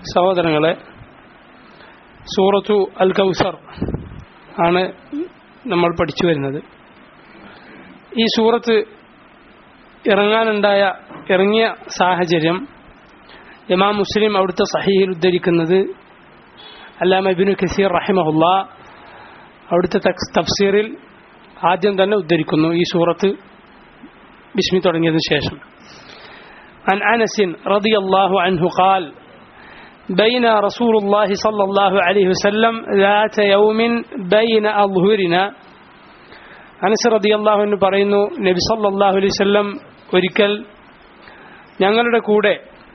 സഹോദരങ്ങളെ സൂറത്തു അൽ കൗസർ ആണ് നമ്മൾ പഠിച്ചു വരുന്നത് ഈ സൂറത്ത് ഇറങ്ങാനുണ്ടായ ഇറങ്ങിയ സാഹചര്യം ഇമാം മുസ്ലിം അവിടുത്തെ സഹീൽ ഉദ്ധരിക്കുന്നത് അല്ലാമ ഇബിനു ഖസീർ റഹിമഹുല്ല അവിടുത്തെ തഫ്സീറിൽ ആദ്യം തന്നെ ഉദ്ധരിക്കുന്നു ഈ സൂറത്ത് ബിസ്മി തുടങ്ങിയതിനു ശേഷം عن أنس رضي الله عنه قال بين رسول الله صلى الله عليه وسلم ذات يوم بين أظهرنا അനസ് റളിയല്ലാഹു അൻഹു പറയുന്നു നബി സല്ലല്ലാഹു അലൈഹി വസല്ലം ഒരിക്കൽ ഞങ്ങളുടെ കൂടെ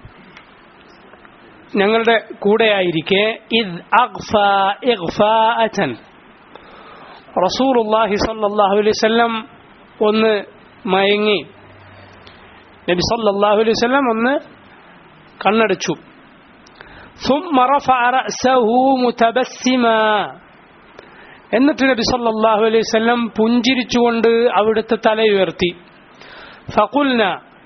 ഞങ്ങളുടെ കൂടെയായിരിക്കെ ഇദ് അഗ്ഫ ഇഗ്ഫാഅതൻ റസൂലുള്ളാഹി സല്ലല്ലാഹു അലൈഹി വസല്ലം ഒന്ന് മയങ്ങി നബി സല്ലല്ലാഹു അലൈഹി വസല്ലം ഒന്ന് കണ്ണടച്ചു ثم رفع رأسه متبسما എന്നിട്ട് നബി സല്ലല്ലാഹു അലൈഹി വസല്ലം പുഞ്ചിരിച്ചുകൊണ്ട് അവിടുത്തെ തല ഉയർത്തി ഫഖുൽന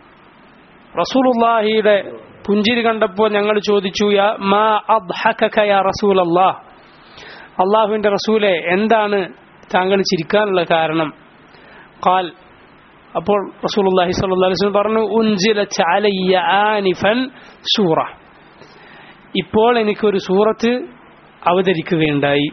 റസൂലുള്ളാഹിയുടെ പുഞ്ചിരി കണ്ടപ്പോൾ ഞങ്ങൾ ചോദിച്ചു യാ മാ അദ്ഹകക യാ റസൂലല്ലാഹ് അള്ളാഹുവിന്റെ റസൂലെ എന്താണ് താങ്കൾ ചിരിക്കാനുള്ള കാരണം ഖാൽ അപ്പോൾ റസൂലുള്ളാഹി സ്വല്ലല്ലാഹു അലൈഹി വസല്ലം പറഞ്ഞു ഉൻസിലത് അലയ്യ ആനിഫൻ സൂറ ഇപ്പോൾ എനിക്കൊരു സൂറത്ത് അവതരിക്കുകയുണ്ടായി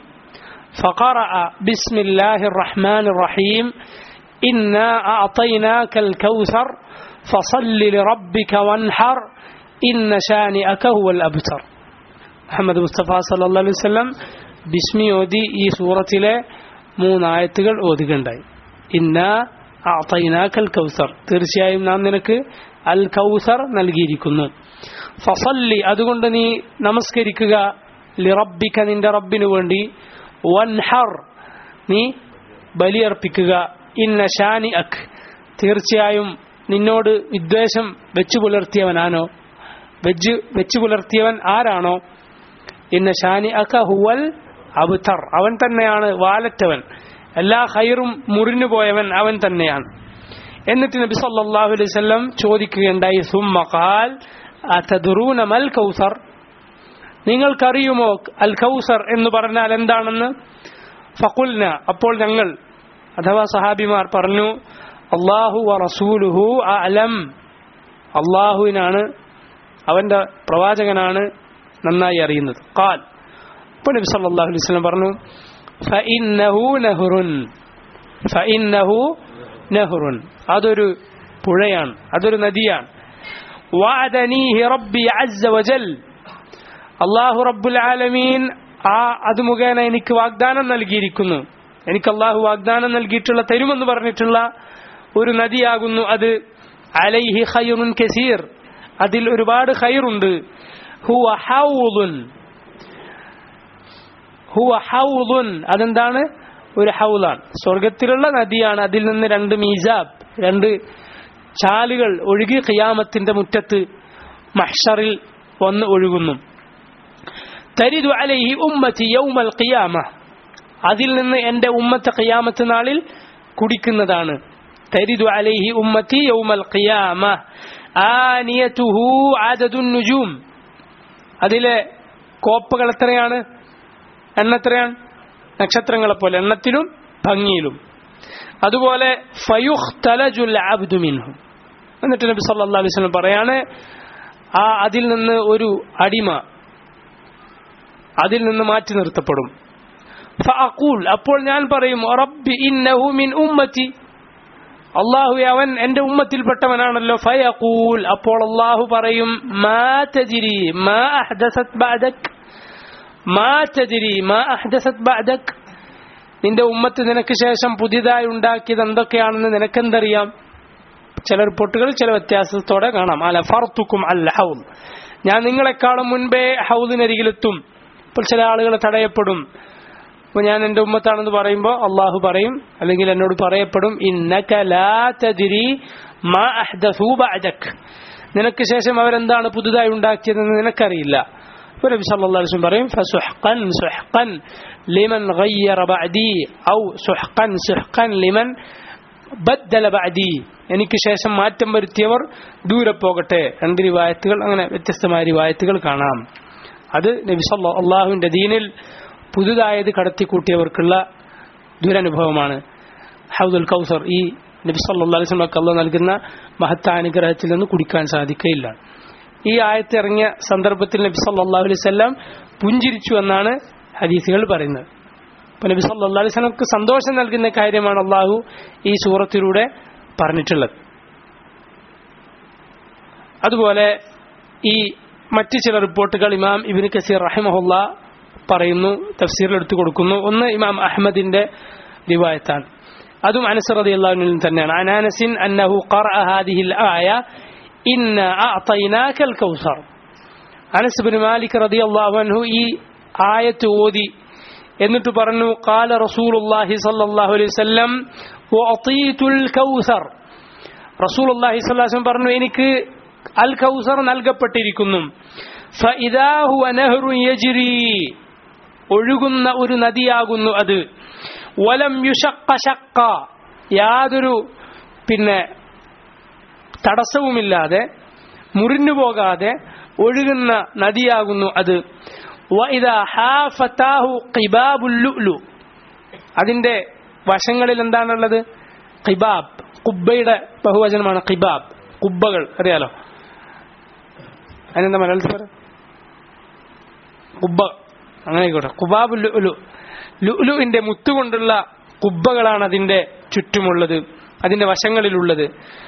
فقرأ بسم الله الرحمن الرحيم إنا أعطيناك الكوثر فصل لربك وانحر إن شانئك هو الأبتر محمد മുസ്തഫ സല്ലല്ലാഹു അലൈഹി വസല്ലം ബിസ്മി ഓതി ഈ സൂറത്തിലെ മൂന്നായത്തുകൾ ഓതുകയുണ്ടായി ഇന്ന അഅതൈനാക്കൽ കൗസർ തീർച്ചയായും നാം നിനക്ക് അൽ കൗസർ നൽകിയിരിക്കുന്നു ഫസല്ലി അതുകൊണ്ട് നീ നമസ്കരിക്കുക ലിറബിക്ക നിന്റെ റബ്ബിനു വേണ്ടി വൻഹർ നീ ബലിയർപ്പിക്കുക ഇന്ന ഷാനി അക് തീർച്ചയായും നിന്നോട് വിദ്വേഷം വെച്ചു പുലർത്തിയവനാണോ വെജ് വെച്ചു പുലർത്തിയവൻ ആരാണോ ഇന്ന ഷാനി അക ഹുവൽ അബുത്തർ അവൻ തന്നെയാണ് വാലറ്റവൻ എല്ലാ ഹൈറും മുറിഞ്ഞു പോയവൻ അവൻ തന്നെയാണ് എന്നിട്ട് നബി സല്ലല്ലാഹു അലൈഹി വസല്ലം ചോദിക്കുകയുണ്ടായി സുമ്മ ഖാൽ അതദ്റൂന മൽ കൗസർ നിങ്ങൾക്കറിയുമോ അൽ കൗസർ എന്ന് പറഞ്ഞാൽ എന്താണെന്ന് ഫഖുൽന അപ്പോൾ ഞങ്ങൾ അഥവാ സഹാബിമാർ പറഞ്ഞു അള്ളാഹു റസൂലുഹു അലം അള്ളാഹുവിനാണ് അവന്റെ പ്രവാചകനാണ് നന്നായി അറിയുന്നത് ഖാൽ അപ്പോൾ നബി സല്ലല്ലാഹു അലൈഹി വസല്ലം പറഞ്ഞു ഫഇന്നഹു നഹ്റുൻ ഫഇന്നഹു നഹ്റുൻ അതൊരു പുഴയാണ് അതൊരു നദിയാണ് വഅദനീഹി റബ്ബി അസ്സ വജൽ അള്ളാഹു റബ്ബുൽ ആലമീൻ ആ അത് മുഖേന എനിക്ക് വാഗ്ദാനം നൽകിയിരിക്കുന്നു എനിക്ക് അള്ളാഹു വാഗ്ദാനം നൽകിയിട്ടുള്ള തരുമെന്ന് പറഞ്ഞിട്ടുള്ള ഒരു നദിയാകുന്നു അത് അലൈഹി ഖൈറുൻ കസീർ അതിൽ ഒരുപാട് ഖൈറുണ്ട് ഹുവ ഹൗദുൻ ഹുവ ഹൗദുൻ അതെന്താണ് ഒരു ഹൗലാണ് സ്വർഗത്തിലുള്ള നദിയാണ് അതിൽ നിന്ന് രണ്ട് മീസാബ് രണ്ട് ചാലുകൾ ഒഴുകി ഖിയാമത്തിന്റെ മുറ്റത്ത് മഹ്ഷറിൽ വന്ന് ഒഴുകുന്നു തരിദു അലൈഹി ഉമ്മത്തി യൗമൽ ഖിയാമ അതിൽ നിന്ന് എൻ്റെ ഉമ്മത്ത് ഖിയാമത്ത് നാളിൽ കുടിക്കുന്നതാണ് തരിദു അലൈഹി ഉമ്മത്തി യൗമൽ ഖിയാമ ആനിയതുഹു ആദദുൻ നുജൂം അതിലെ കോപ്പകൾ എത്രയാണ് എണ്ണ എത്രയാണ് നക്ഷത്രങ്ങളെ പോലെ എണ്ണത്തിലും ഭംഗിയിലും അതുപോലെ ഫയുഖ്തലജുൽ അബ്ദു മിൻഹു എന്നിട്ട് നബി സല്ലല്ലാഹു അലൈഹി വസല്ലം പറയാണ് ആ അതിൽ നിന്ന് ഒരു അടിമ അതിൽ നിന്ന് മാറ്റി നിർത്തപ്പെടും ഫഅഖൂൽ അപ്പോൾ ഞാൻ പറയും റബ്ബി ഇന്നഹു മിൻ ഉമ്മത്തി അള്ളാഹു അവൻ എന്റെ ഉമ്മത്തിൽപ്പെട്ടവനാണല്ലോ ഫയഖൂൽ അപ്പോൾ അള്ളാഹു പറയും മാ തജിരി മാ അഹ്ദസത് ബഅദക് മാ തജിരി മാ അഹ്ദസത് ബഅദക് നിന്റെ ഉമ്മത്ത് നിനക്ക് ശേഷം പുതിയതായി ഉണ്ടാക്കിയത് എന്തൊക്കെയാണെന്ന് നിനക്കെന്തറിയാം ചില റിപ്പോർട്ടുകൾ ചില വ്യത്യാസത്തോടെ കാണാം അല ഫർത്തുക്കും അല്ല ഹൗൽ ഞാൻ നിങ്ങളെക്കാളും മുൻപേ ഹൗദിനരികിലെത്തും ഇപ്പോൾ ചില ആളുകൾ തടയപ്പെടും അപ്പോൾ ഞാൻ എൻ്റെ ഉമ്മത്താണെന്ന് പറയുമ്പോൾ അള്ളാഹു പറയും അല്ലെങ്കിൽ എന്നോട് പറയപ്പെടും ഇന്നക ലാ തദ്രി മാ അഹ്ദസൂ ബഅദക് നിനക്ക് ശേഷം അവരെന്താണ് പുതുതായി ഉണ്ടാക്കിയതെന്ന് നിനക്കറിയില്ല അപ്പോൾ നബി സല്ലല്ലാഹു അലൈഹി വസല്ലം പറയും ഫസുഹ്ഖൻ സുഹ്ഖൻ ലിമൻ ഗയ്യറ ബഅദി ഔ സുഹ്ഖൻ സുഹ്ഖൻ ലിമൻ ബദ്ദല ബഅദി എനിക്ക് ശേഷം മാറ്റം വരുത്തിയവർ ദൂരെ പോകട്ടെ രണ്ട് റിവായത്തുകൾ അങ്ങനെ വ്യത്യസ്തമായ റിവായത്തുകൾ കാണാം അത് നബി സല്ല അള്ളാഹുവിന്റെ ദീനിൽ പുതുതായത് കടത്തിക്കൂട്ടിയവർക്കുള്ള ദുരനുഭവമാണ് ഹൗദുൽ കൗസർ ഈ നബി സല്ലാ അലിസ്ലമക്ക് അള്ള നൽകുന്ന മഹത്താ അനുഗ്രഹത്തിൽ നിന്ന് കുടിക്കാൻ സാധിക്കുകയില്ല ഈ ആയത്ത് ഇറങ്ങിയ സന്ദർഭത്തിൽ നബി സല്ലാ അലൈവല്ലാം പുഞ്ചിരിച്ചു എന്നാണ് ഹദീസുകൾ പറയുന്നത് അപ്പൊ നബി സല്ലാ അലൈഹി സ്വലമക്ക് സന്തോഷം നൽകുന്ന കാര്യമാണ് അള്ളാഹു ഈ സൂറത്തിലൂടെ പറഞ്ഞിട്ടുള്ളത് അതുപോലെ ഈ മറ്റ് ചില റിപ്പോർട്ടുകൾ ഇമാം ഇബിന് കസീർ റഹിമഹുല്ല പറയുന്നു തഫ്സീറിൽ എടുത്തു കൊടുക്കുന്നു ഒന്ന് ഇമാം അഹമ്മദിന്റെ റിവായത്താണ് അതും അനസ് റളിയല്ലാഹു തന്നെയാണ് അനാനസിൻ അന്നഹു ഖറഅ ഹാദിഹിൽ ആയ ഇന്ന അഅതൈനാകൽ കൗസർ അനസ് ബിൻ മാലിക് റളിയല്ലാഹു അൻഹു ഈ ആയത്ത് ഓതി എന്നിട്ട് പറഞ്ഞു ഖാല റസൂലുള്ളാഹി സ്വല്ലല്ലാഹു അലൈഹി വസല്ലം വഅതീതുൽ കൗസർ റസൂലുള്ളാഹി സ്വല്ലല്ലാഹു അലൈഹി വസല്ലം പറഞ്ഞു എനിക്ക് അൽ കൗസർ നൽകപ്പെട്ടിരിക്കുന്നു ഫഇദാ ഹുവ നഹ്റുൻ യജ്രി ഒഴുകുന്ന ഒരു നദിയാകുന്നു അത് വലം യുഷക്ക ശക്ക യാതൊരു പിന്നെ തടസ്സവുമില്ലാതെ മുറിഞ്ഞു പോകാതെ ഒഴുകുന്ന നദിയാകുന്നു അത് അതിന്റെ വശങ്ങളിൽ എന്താണുള്ളത് ഖിബാബ് കുബ്ബയുടെ ബഹുവചനമാണ് ഖിബാബ് കുബ്ബകൾ അറിയാലോ അതിനെന്താ മലയാളത്തിൽ പറയാം കുബ്ബ അങ്ങനെ ആയിക്കോട്ടെ കുബാബ് ലുലു ലുലുവിന്റെ മുത്തുകൊണ്ടുള്ള കുബ്ബകളാണ് അതിന്റെ ചുറ്റുമുള്ളത് അതിന്റെ വശങ്ങളിലുള്ളത്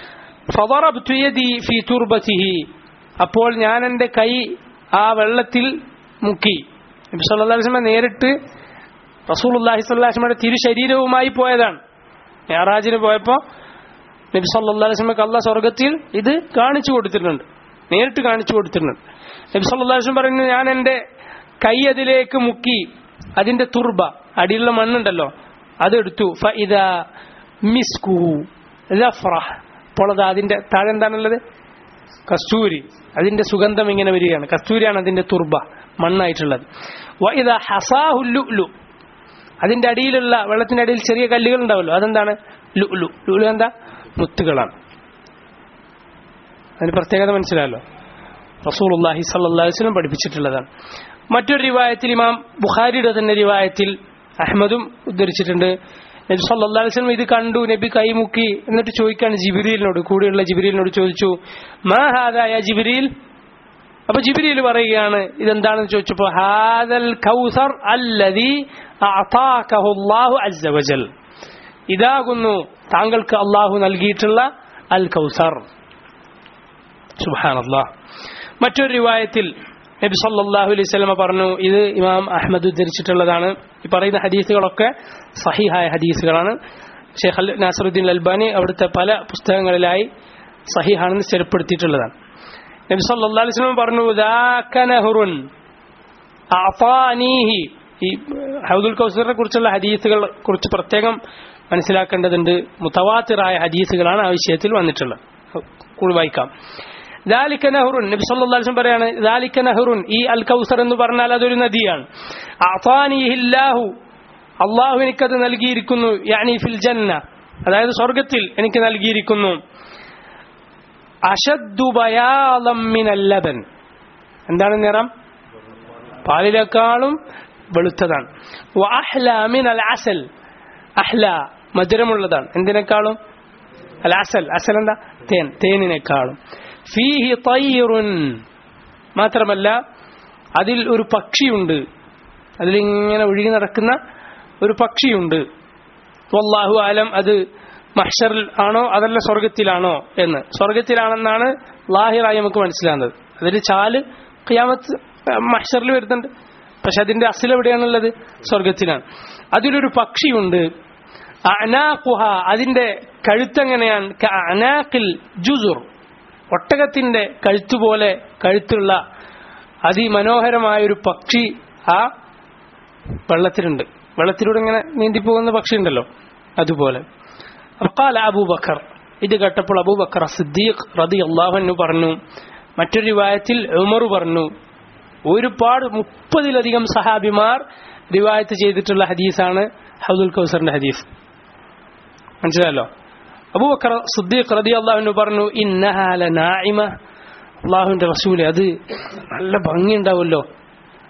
ഫി തുർബസിഹി അപ്പോൾ ഞാൻ എൻ്റെ കൈ ആ വെള്ളത്തിൽ മുക്കി നബി സല്ലല്ലാഹു അലൈഹി വസല്ലം നേരിട്ട് റസൂലുള്ളാഹി സ്വല്ലല്ലാഹു അലൈഹി വസല്ലമയുടെ തിരുശരീരവുമായി പോയതാണ് മെഹറാജിന് പോയപ്പോൾ നബി സല്ലല്ലാഹു അലൈഹി വസല്ലമക്ക് അള്ളാഹ് സ്വർഗത്തിൽ ഇത് കാണിച്ചു കൊടുത്തിട്ടുണ്ട് നേരിട്ട് കാണിച്ചു കൊടുത്തിട്ടുണ്ട് നബി സല്ലല്ലാഹു അലൈഹി വസല്ലം പറയുന്നു ഞാൻ എൻ്റെ കൈ അതിലേക്ക് മുക്കി അതിന്റെ തുർബ അടിയിലുള്ള മണ്ണുണ്ടല്ലോ അതെടുത്തു ഫഇദ മിസ്കു ലഫ്രഹ് അപ്പോൾ അത് അതിന്റെ താഴെ എന്താണുള്ളത് കസ്തൂരി അതിന്റെ സുഗന്ധം ഇങ്ങനെ വരികയാണ് കസ്തൂരിയാണ് അതിന്റെ തുർബ മണ്ണായിട്ടുള്ളത് വഇദ ഹസാഹു ലുലു അതിന്റെ അടിയിലുള്ള വെള്ളത്തിന്റെ അടിയിൽ ചെറിയ കല്ലുകൾ ഉണ്ടാവല്ലോ അതെന്താണ് ലുലു ലുലു എന്താ മുത്തുകളാണ് അതിന് പ്രത്യേകത മനസ്സിലായല്ലോ റസൂലുള്ളാഹി സ്വല്ലല്ലാഹു അലൈഹി വസല്ലം പഠിപ്പിച്ചിട്ടുള്ളതാണ് മറ്റൊരു റിവായത്തിൽ ഇമാം ബുഖാരിയുടെ തന്നെ റിവായത്തിൽ അഹമ്മദും ഉദ്ധരിച്ചിട്ടുണ്ട് നബി സല്ലല്ലാഹു അലൈഹി വസല്ലം ഇത് കണ്ടു നബി കൈമുക്കി എന്നിട്ട് ചോദിക്കാണ് ജിബ്രീലിനോട് കൂടെയുള്ള ജിബ്രീലിനോട് ചോദിച്ചു മാ ഹാദാ യാ ജിബ്രീൽ അപ്പൊ ജിബ്രീൽ പറയുകയാണ് ഇതെന്താണെന്ന് ചോദിച്ചപ്പോൾ ഹാദൽ കൗസർ അല്ലദീ അഅതാകഹു അല്ലാഹു അസ്സ വജൽ ഇതാകുന്നു താങ്കൾക്ക് അള്ളാഹു നൽകിയിട്ടുള്ള അൽ കൗസർ സുബ്ഹാനല്ലാഹ് മറ്റൊരു റിവായത്തിൽ നബി സല്ലല്ലാഹു അലൈഹി വസല്ലമ പറഞ്ഞു ഇത് ഇമാം അഹമ്മദ് ഉദ്ധരിച്ചിട്ടുള്ളതാണ് ഈ പറയുന്ന ഹദീസുകളൊക്കെ സഹിഹായ ഹദീസുകളാണ് ഷെയ്ഖ് നാസറുദ്ദീൻ അൽബാനി അവിടുത്തെ പല പുസ്തകങ്ങളിലായി സഹിഹാണെന്ന് സ്ഥിരപ്പെടുത്തിയിട്ടുള്ളതാണ് നബി സല്ലല്ലാഹു അലൈഹി വസല്ലം പറഞ്ഞു ദാക നഹറുൻ അഅതാനീഹി ഈ ഹൗദുൽ കൗസറിനെ കുറിച്ചുള്ള ഹദീസുകൾ കുറിച്ച് പ്രത്യേകം മനസ്സിലാക്കേണ്ടതുണ്ട് മുത്തവാത്തിറായ ഹദീസുകളാണ് ആ വിഷയത്തിൽ വന്നിട്ടുള്ളത് കൂടി വായിക്കാം ദാലിക്ക നെഹ്റുൻ നബി സല്ലല്ലാഹു അലൈഹി വസല്ലം പറയാണ് ദാലിക്ക നെഹ്റുൻ ഈ അൽ കൗസർ എന്ന് പറഞ്ഞാൽ അതൊരു നദിയാണ് അഅതാനിഹില്ലാഹു അള്ളാഹു എനിക്കത് നൽകിയിരിക്കുന്നു യാനി ഫിൽ ജന്ന അതായത് സ്വർഗത്തിൽ എനിക്ക് നൽകിയിരിക്കുന്നു അഷദ്ദു ബയാദം മിനൽ ലബൻ എന്താണ് നിറം പാലിനേക്കാളും വെളുത്തതാണ് വഅഹ്ല മിനൽ അസൽ അഹ്ല മധുരമുള്ളതാണ് എന്തിനേക്കാളും അൽ അസൽ അസൽ എന്താ തേൻ തേനിനേക്കാളും ഫീഹി തയ്റുൻ മാത്രമല്ല അതിൽ ഒരു പക്ഷിയുണ്ട് അതിലിങ്ങനെ ഒഴുകി നടക്കുന്ന ഒരു പക്ഷിയുണ്ട് വല്ലാഹു ആലം അത് മഹ്ഷറിൽ ആണോ അതല്ല സ്വർഗത്തിലാണോ എന്ന് സ്വർഗത്തിലാണെന്നാണ് ലാഹിറായി നമുക്ക് മനസ്സിലാകുന്നത് അതിൽ ചാല് ഖിയാമത്ത് മഹ്ഷറിൽ വരുന്നുണ്ട് പക്ഷെ അതിന്റെ അസിൽ എവിടെയാണുള്ളത് സ്വർഗത്തിലാണ് അതിലൊരു പക്ഷിയുണ്ട് അനാഖുഹ അതിന്റെ കഴുത്തെങ്ങനെയാണ് അനാഖിൽ ജുസുർ ഒട്ടകത്തിന്റെ കഴുത്തുപോലെ കഴുത്തുള്ള അതിമനോഹരമായ ഒരു പക്ഷി ആ വെള്ളത്തിലുണ്ട് വെള്ളത്തിലൂടെ ഇങ്ങനെ നീന്തിപ്പോകുന്ന പക്ഷി ഉണ്ടല്ലോ അതുപോലെ അബ്കാൽ അബൂബക്കർ ഇത് കേട്ടപ്പോൾ അബൂബക്കർ സിദ്ദീഖ് റതി അള്ളാഹുനു പറഞ്ഞു മറ്റൊരു റിവായത്തിൽ ഉമർ പറഞ്ഞു ഒരുപാട് മുപ്പതിലധികം സഹാബിമാർ റിവായത്ത് ചെയ്തിട്ടുള്ള ഹദീസാണ് ഹൗദുൽ കൗസറിന്റെ ഹദീസ് മനസ്സിലായല്ലോ അബൂബക്കർ സിദ്ദീഖ് റതി അള്ളാഹുനു പറഞ്ഞു ഇന്നഹാല നായിമ അള്ളാഹുവിന്റെ റസൂല് അത് നല്ല ഭംഗി ഉണ്ടാവുമല്ലോ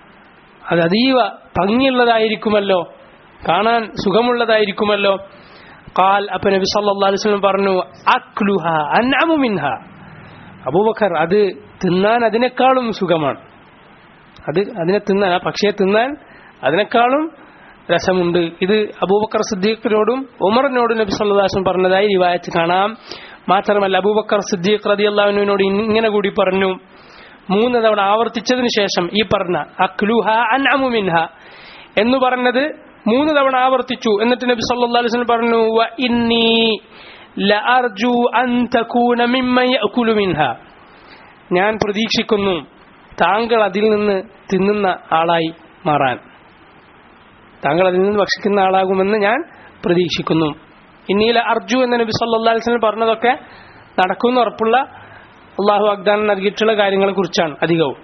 അത് അതീവ ഭംഗിയുള്ളതായിരിക്കുമല്ലോ കാണാൻ സുഖമുള്ളതായിരിക്കുമല്ലോ കാൽ അപ്പൊ നബി സല്ലല്ലാഹു അലൈഹി വസല്ലം പറഞ്ഞു അക്ലുഹ അൻഅമു മിൻഹ അബൂബക്കർ അത് തിന്നാൻ അതിനേക്കാളും സുഖമാണ് അത് അതിനെ തിന്നാൻ ആ പക്ഷിയെ തിന്നാൻ അതിനേക്കാളും രസമുണ്ട് ഇത് അബൂബക്കർ സിദ്ദീഖിനോടും ഉമറിനോടും നബി സല്ലല്ലാഹു അലൈഹി വസല്ലം പറഞ്ഞതായി റിവായത്ത് കാണാം മാത്രമല്ല അബൂബക്കർ സിദ്ദീഖ് റളിയല്ലാഹുവിനോട് ഇങ്ങനെ കൂടി പറഞ്ഞു മൂന്ന് തവണ ആവർത്തിച്ചതിന് ശേഷം ഈ പറഞ്ഞ അക്ലുഹ അൻഅമു മിൻഹ എന്ന് പറഞ്ഞത് മൂന്ന് തവണ ആവർത്തിച്ചു എന്നിട്ട് നബി സല്ലല്ലാഹു അലൈഹി വസല്ലം പറഞ്ഞു വ ഇന്നി ലഅർജു അൻ തകൂന മിമ്മൻ യഅകുലു മിൻഹ ഞാൻ പ്രതീക്ഷിക്കുന്നു താങ്കൾ അതിൽ നിന്ന് തിന്നുന്ന ആളായി മാറാൻ താങ്കൾ അതിൽ നിന്ന് ഭക്ഷിക്കുന്ന ആളാകുമെന്ന് ഞാൻ പ്രതീക്ഷിക്കുന്നു ഇന്നീല അർജു എന്ന നബി സല്ലല്ലാഹു അലൈഹി വസല്ലം പറഞ്ഞതൊക്കെ നടക്കുമെന്ന് ഉറപ്പുള്ള അള്ളാഹു വാഗ്ദാനം നൽകിയിട്ടുള്ള കാര്യങ്ങളെ കുറിച്ചാണ് അധികവും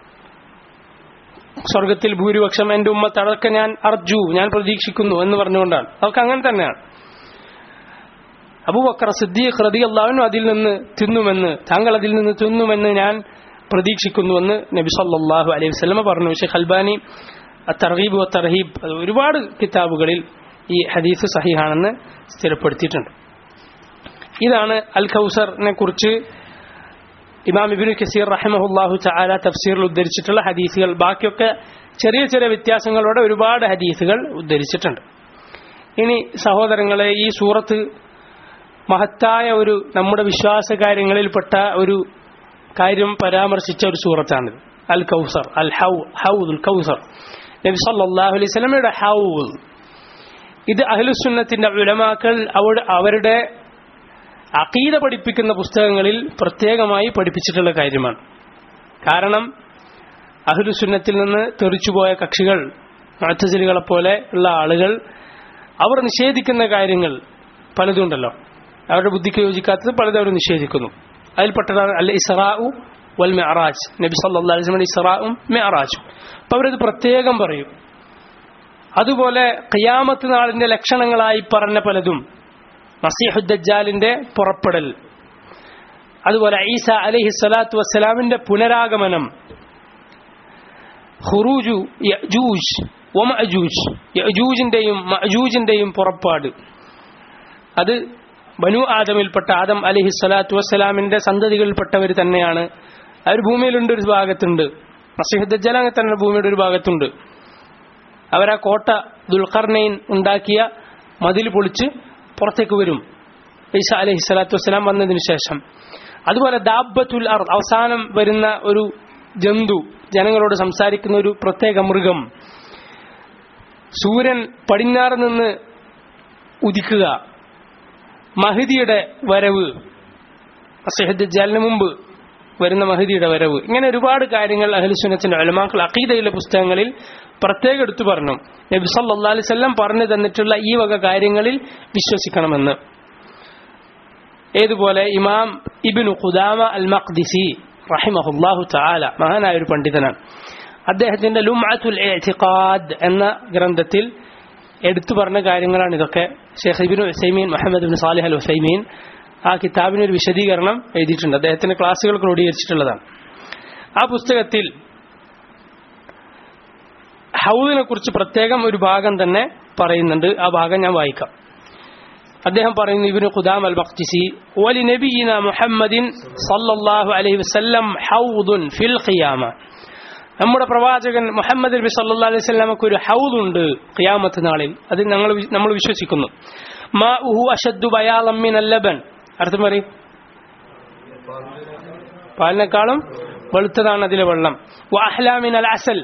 സ്വർഗത്തിൽ ഭൂരിപക്ഷം എന്റെ ഉമ്മത്ത് അതൊക്കെ ഞാൻ അർജു ഞാൻ പ്രതീക്ഷിക്കുന്നു എന്ന് പറഞ്ഞുകൊണ്ടാണ് അതൊക്കെ അങ്ങനെ തന്നെയാണ് അബൂബക്കർ സിദ്ദീഖ് റതി അള്ളാഹുനും അതിൽ നിന്ന് തിന്നുമെന്ന് താങ്കൾ അതിൽ നിന്ന് തിന്നുമെന്ന് ഞാൻ പ്രതീക്ഷിക്കുന്നുവെന്ന് നബി സല്ലല്ലാഹു അലൈഹി വസല്ലമ പറഞ്ഞു ഷെയ്ഖ് അൽബാനി തർഹീബ് വ തർഹീബ് അത് ഒരുപാട് കിതാബുകളിൽ ഈ ഹദീസ് സഹിഹാണെന്ന് സ്ഥിരപ്പെടുത്തിയിട്ടുണ്ട് ഇതാണ് അൽ ഖൗസറിനെ കുറിച്ച് ഇമാം ഇബിനു കസീർ റഹിമഹുല്ലാഹു ചാല തഫ്സീറിൽ ഉദ്ധരിച്ചിട്ടുള്ള ഹദീസുകൾ ബാക്കിയൊക്കെ ചെറിയ ചെറിയ വ്യത്യാസങ്ങളോടെ ഒരുപാട് ഹദീസുകൾ ഉദ്ധരിച്ചിട്ടുണ്ട് ഇനി സഹോദരങ്ങളെ ഈ സൂറത്ത് മഹത്തായ ഒരു നമ്മുടെ വിശ്വാസ കാര്യങ്ങളിൽപ്പെട്ട ഒരു കാര്യം പരാമർശിച്ച ഒരു സൂറത്താണിത് അൽ കൗസർ അൽ ഹൗ ഹൗദുൽ കൗസർ നബി സല്ലല്ലാഹു അലൈഹി വസല്ലമയുടെ ഹൗദ് ഇത് അഹ്ലുസുന്നത്തിന്റെ ഉലമാക്കൾ അവരുടെ അവരുടെ അഖീദ പഠിപ്പിക്കുന്ന പുസ്തകങ്ങളിൽ പ്രത്യേകമായി പഠിപ്പിച്ചിട്ടുള്ള കാര്യമാണ് കാരണം അഹ്ലുസുന്നത്തിൽ നിന്ന് തെറിച്ചുപോയ കക്ഷികൾ മുഅ്തസിലികളെ പോലെ ഉള്ള ആളുകൾ അവർ നിഷേധിക്കുന്ന കാര്യങ്ങൾ പലതുണ്ടല്ലോ അവരുടെ ബുദ്ധിക്ക് യോജിക്കാത്തത് പലതും അവർ നിഷേധിക്കുന്നു അതിൽപ്പെട്ടതാണ് അൽ ഇസ്റാഉ വൽ മെഹറാജ് നബി സല്ലല്ലാഹു അലൈഹി വസല്ലം ഇസ്റാഉം മെഹറാജും അപ്പോൾ അവരത് പ്രത്യേകം പറയും അതുപോലെ ഖിയാമത്ത് നാളിന്റെ ലക്ഷണങ്ങളായി പറഞ്ഞ പലതും മസീഹുദ്ദാലിന്റെ പുറപ്പെടൽ അതുപോലെ ഈസ അലൈഹി സ്വലാത്തു വസ്സലാമിന്റെ പുനരാഗമനം ഖുറൂജു യജൂജ് വമഅജൂജ് യജൂജിന്റെയും മഅജൂജിന്റെയും പുറപ്പാട് അത് ബനു ആദമിൽപ്പെട്ട ആദം അലഹി സ്വലാത്തു വസ്സലാമിന്റെ സന്തതികളിൽപ്പെട്ടവർ തന്നെയാണ് അവർ ഭൂമിയിലുണ്ട് ഒരു ഭാഗത്തുണ്ട് മസീഹുദ്ദാൽ അങ്ങനെ തന്നെ ഭൂമിയുടെ ഒരു ഭാഗത്തുണ്ട് അവരാ കോട്ട ദുൽഖർനൈൻ ഉണ്ടാക്കിയ മതിൽ പൊളിച്ച് പുറത്തേക്ക് വരും ഈസ അലഹി സ്വലാത്തു വസ്സലാം വന്നതിന് ശേഷം അതുപോലെ ദാബത്തുൽ അർ അവസാനം വരുന്ന ഒരു ജന്തു ജനങ്ങളോട് സംസാരിക്കുന്ന ഒരു പ്രത്യേക മൃഗം സൂര്യൻ പടിഞ്ഞാറ് നിന്ന് ഉദിക്കുക മഹദിയുടെ വരവ് അസഹദ്ജാലിന് മുമ്പ് വരുന്ന മഹദിയുടെ വരവ് ഇങ്ങനെ ഒരുപാട് കാര്യങ്ങൾ അഹ്ലുസുന്നത്തിന്റെ അലമാക്കൾ അഖീദയിലെ പുസ്തകങ്ങളിൽ പ്രത്യേകം എടുത്തു പറഞ്ഞു നബി സല്ലല്ലാഹു അലൈഹി വസല്ലം പറഞ്ഞു തന്നിട്ടുള്ള ഈ വക കാര്യങ്ങളിൽ വിശ്വസിക്കണമെന്ന് ഏതുപോലെ ഇമാം ഇബ്നു ഖുദാമ അൽ മഖ്ദിസി റഹിമഹുല്ലാഹു തആല മഹാനായ ഒരു പണ്ഡിതനാണ് അദ്ദേഹത്തിന്റെ ലുംഅത്തുൽ ഇഅ്തിഖാദ് എന്ന ഗ്രന്ഥത്തിൽ എടുത്തു പറഞ്ഞ കാര്യങ്ങളാണ് ഇതൊക്കെ Sheikh ibn Uthaymeen Muhammad bin Salih al Uthaymeen ആ കിതാബിന് ഒരു വിശദീകരണം എഴുതിയിട്ടുണ്ട് അദ്ദേഹത്തിന്റെ ക്ലാസ്സുകൾ ക്രോഡീകരിച്ചിട്ടുള്ളതാണ് ആ പുസ്തകത്തിൽ ഹൗദിനെ കുറിച്ച് പ്രത്യേകം ഒരു ഭാഗം തന്നെ പറയുന്നുണ്ട് ആ ഭാഗം ഞാൻ വായിക്കാം അദ്ദേഹം പറയുന്നു ഇബിന് ഖുദാം അൽ ബഖ്തിസി വലി നബിയിന മുഹമ്മദിൻ സല്ലല്ലാഹു അലൈഹി വസല്ലം ഹൗദുൻ ഫിൽ ഖിയാമ നമ്മുടെ പ്രവാചകൻ മുഹമ്മദ് നബി സല്ലല്ലാഹു അലൈഹി വസല്ലമക്ക് ഒരു ഹൗദ് ഉണ്ട് ഖിയാമത്ത് നാളിൽ അത് ഞങ്ങൾ നമ്മൾ വിശ്വസിക്കുന്നു മാഉഹു അഷദ്ദു ബയാളം മിനൽ ലബൻ അർത്ഥം പറയും പാലിനേക്കാളും വെളുത്തതാണ് അതിലെ വെള്ളം വഅഹ്ലാമിൻ അൽ അസൽ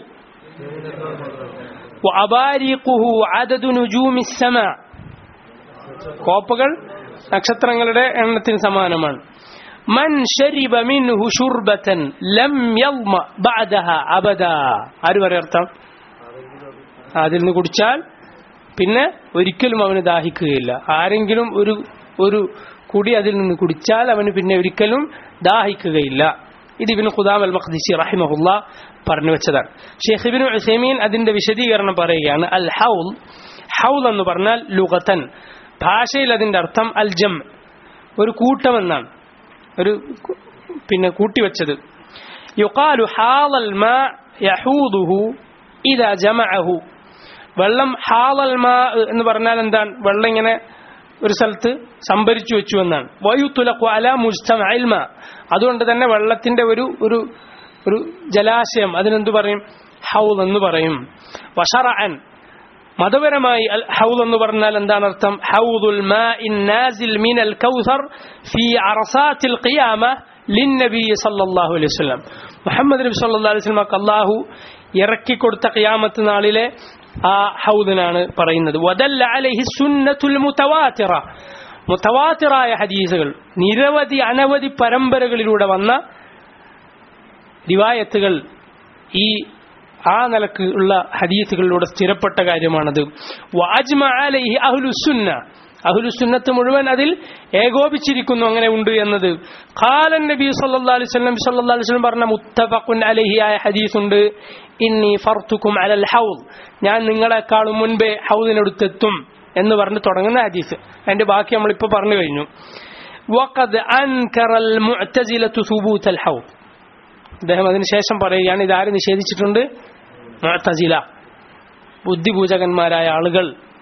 വഅബാരിഖുഹു അദദു നുജൂമി السماء കോപ്പകൾ നക്ഷത്രങ്ങളുടെ എണ്ണത്തിന് സമാനമാണ് മൻ ഷരിബ മിൻഹു ഷുർബതൻ ലം യൽമ ബഅദഹ അബദ ആര് പറയർത്ഥം അതിൽ നിന്ന് കുടിച്ചാൽ പിന്നെ ഒരിക്കലും അവന് ദാഹിക്കുകയില്ല ആരെങ്കിലും ഒരു ഒരു കുടി അതിൽ നിന്ന് കുടിച്ചാൽ അവന് പിന്നെ ഒരിക്കലും ദാഹിക്കുകയില്ല ഇത് ഇബിന് ഖുദാം അൽ മഖ്ദിസി റഹിമഹുല്ല പറഞ്ഞു വെച്ചതാണ് ഷെയ്ഖ് ഇബിന് ഉസൈമീൻ അതിന്റെ വിശദീകരണം പറയുകയാണ് അൽ ഹൗൽ ഹൗൽ എന്ന് പറഞ്ഞാൽ ലുഗത്തൻ ഭാഷയിൽ അതിന്റെ അർത്ഥം അൽ ജം ഒരു കൂട്ടമെന്നാണ് ഒരു പിന്നെ കൂട്ടിവെച്ചത് യുക്കാലു ഹാലൽ മാ യഹൂദുഹു ഇദാ ജമഅഹു വെള്ളം ഹാളൽ മാ എന്ന് പറഞ്ഞാൽ എന്താണ് വെള്ളം ഇങ്ങനെ ഒരു സ്ഥലത്ത് സംഭരിച്ചു വെച്ചു എന്നാണ് വയുത്തുലഖു അല മുജ്തമഇൽ മാ അതുകൊണ്ട് തന്നെ വെള്ളത്തിന്റെ ഒരു ഒരു ഒരു ജലാശയം അതിനെന്ത് പറയും ഹൗൽ എന്ന് പറയും വഷറഅൻ മതപരമായി അൽ ഹൗൽ എന്ന് പറഞ്ഞാൽ എന്താണ് അർത്ഥം ഹൗദുൽ മാഇൻ നാസിൽ മിനൽ കൗസർ ഫീ അറസാത്തിൽ ഖിയാമ ലിന്നബി സല്ലല്ലാഹു അലൈഹി വസല്ലം മുഹമ്മദ് നബി സല്ലല്ലാഹു അലൈഹി വസല്ലം അല്ലാഹു ഇറക്കി കൊടുത്ത ഖിയാമത്ത് നാളിലെ ആ ഹൗദിനാണ് പറയുന്നത് വദല്ല അലൈഹി സുന്നത്തുൽ മുതവാത്തിറ മുതവാത്തിറായ ഹദീസുകൾ നിരവധി അനവധി പരമ്പരകളിലൂടെ വന്ന റിവായത്തുകൾ ഈ ആ നിലക്ക് ഉള്ള ഹദീസുകളിലൂടെ സ്ഥിരപ്പെട്ട കാര്യമാണത് വഅജ്മഅ അലൈഹി അഹ്ലുസുന്ന അഹ്ലുസുന്നത്ത് മുഴുവൻ അതിൽ ഏകോപിച്ചിരിക്കുന്നു അങ്ങനെ ഉണ്ട് എന്നത് ഖാലൻ നബി സല്ലല്ലാഹു അലൈഹി വസല്ലം സല്ലല്ലാഹു അലൈഹി വസല്ലം പറഞ്ഞ മുത്തഫഖുൻ അലൈഹി ആയ ഹദീസുണ്ട് ഇന്നി ഫർത്തുക്കും അലൽ ഹൗദ് ഞാൻ നിങ്ങളെക്കാളും മുൻപേ ഹൗദിനടുത്തെത്തും എന്ന് പറഞ്ഞ് തുടങ്ങുന്ന ഹദീസ് അതിന്റെ ബാക്കി നമ്മളിപ്പോൾ പറഞ്ഞു കഴിഞ്ഞു വഖദ് അൻകറൽ മുഅ്തസിലത്തു സുബൂത്തൽ ഹൗദ് അദ്ദേഹം അതിനുശേഷം പറയുകയാണ് ഇതാര് നിഷേധിച്ചിട്ടുണ്ട് മുഅ്തസില ബുദ്ധിപൂജകന്മാരായ ആളുകൾ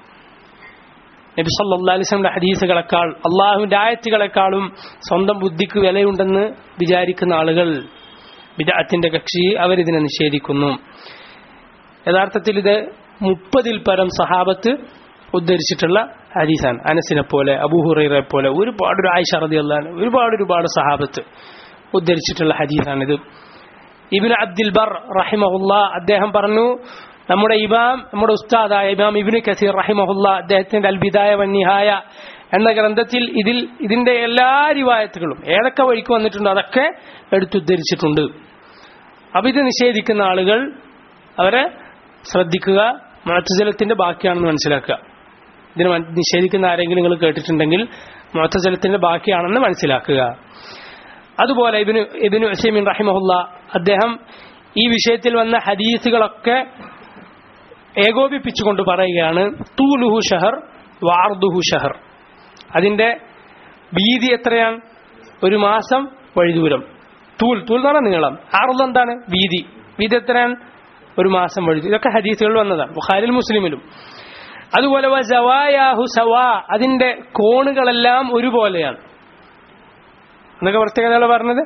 നബി സല്ലല്ലാഹു അലൈഹി വസല്ലമയുടെ ഹദീസുകളെക്കാൾ അള്ളാഹുവിന്റെ ആയത്തുകളെക്കാളും സ്വന്തം ബുദ്ധിക്ക് വിലയുണ്ടെന്ന് വിചാരിക്കുന്ന ആളുകൾ ബിദഅത്തിന്റെ കക്ഷി അവരിതിനെ നിഷേധിക്കുന്നു യഥാർത്ഥത്തിൽ ഇത് മുപ്പതിൽ പരം സഹാബത്ത് ഉദ്ധരിച്ചിട്ടുള്ള ഹദീസാണ് അനസിനെ പോലെ അബൂഹുറൈറെ പോലെ ഒരുപാട് ഒരു ആയിഷ റളിയല്ലാഹു ഒരുപാട് ഒരുപാട് സഹാബത്ത് ഉദ്ധരിച്ചിട്ടുള്ള ഹദീസാണിത് ഇബിൻ അബ്ദുൽ ബർ റഹിമഹുല്ല അദ്ദേഹം പറഞ്ഞു നമ്മുടെ ഇമാം നമ്മുടെ ഉസ്താദായ ഇമാം ഇബിന് കസീർ റഹിമഹുല്ല അദ്ദേഹത്തിന്റെ അൽബിദായ വന്നിഹായ എന്ന ഗ്രന്ഥത്തിൽ ഇതിൽ ഇതിന്റെ എല്ലാ റിവായത്തുകളും ഏതൊക്കെ വഴിക്ക് വന്നിട്ടുണ്ടോ അതൊക്കെ എടുത്തുദ്ധരിച്ചിട്ടുണ്ട് അപ്പൊ ഇത് നിഷേധിക്കുന്ന ആളുകൾ അവരെ ശ്രദ്ധിക്കുക മുഴത്തജലത്തിന്റെ ബാക്കിയാണെന്ന് മനസ്സിലാക്കുക ഇതിന് മൻ- നിഷേധിക്കുന്ന ആരെങ്കിലും നിങ്ങൾ കേട്ടിട്ടുണ്ടെങ്കിൽ മുഴത്തജലത്തിന്റെ ബാക്കിയാണെന്ന് മനസ്സിലാക്കുക അതുപോലെ ഇബിന് ഇബിന് ഉസൈമിൻ റഹിമഹുല്ല അദ്ദേഹം ഈ വിഷയത്തിൽ വന്ന ഹദീസുകളൊക്കെ ഏകോപിപ്പിച്ചുകൊണ്ട് പറയുകയാണ് തൂലുഹു ഷഹർ വാർദുഹു ഷഹർ അതിന്റെ വീതി എത്രയാണ് ഒരു മാസം വഴിദൂരം തൂൽ തൂൽ എന്ന് പറഞ്ഞാൽ നീളം ആറുള്ള എന്താണ് വീതി വീതി എത്രയാണ് ഒരു മാസം വഴി ഇതൊക്കെ ഹദീസുകൾ വന്നതാണ് ബുഖാരിൽ മുസ്ലിമിലും അതുപോലെ വസവായാഹു സവാ അതിന്റെ കോണുകളെല്ലാം ഒരുപോലെയാണ് എന്നൊക്കെ പ്രത്യേകതകൾ പറഞ്ഞത്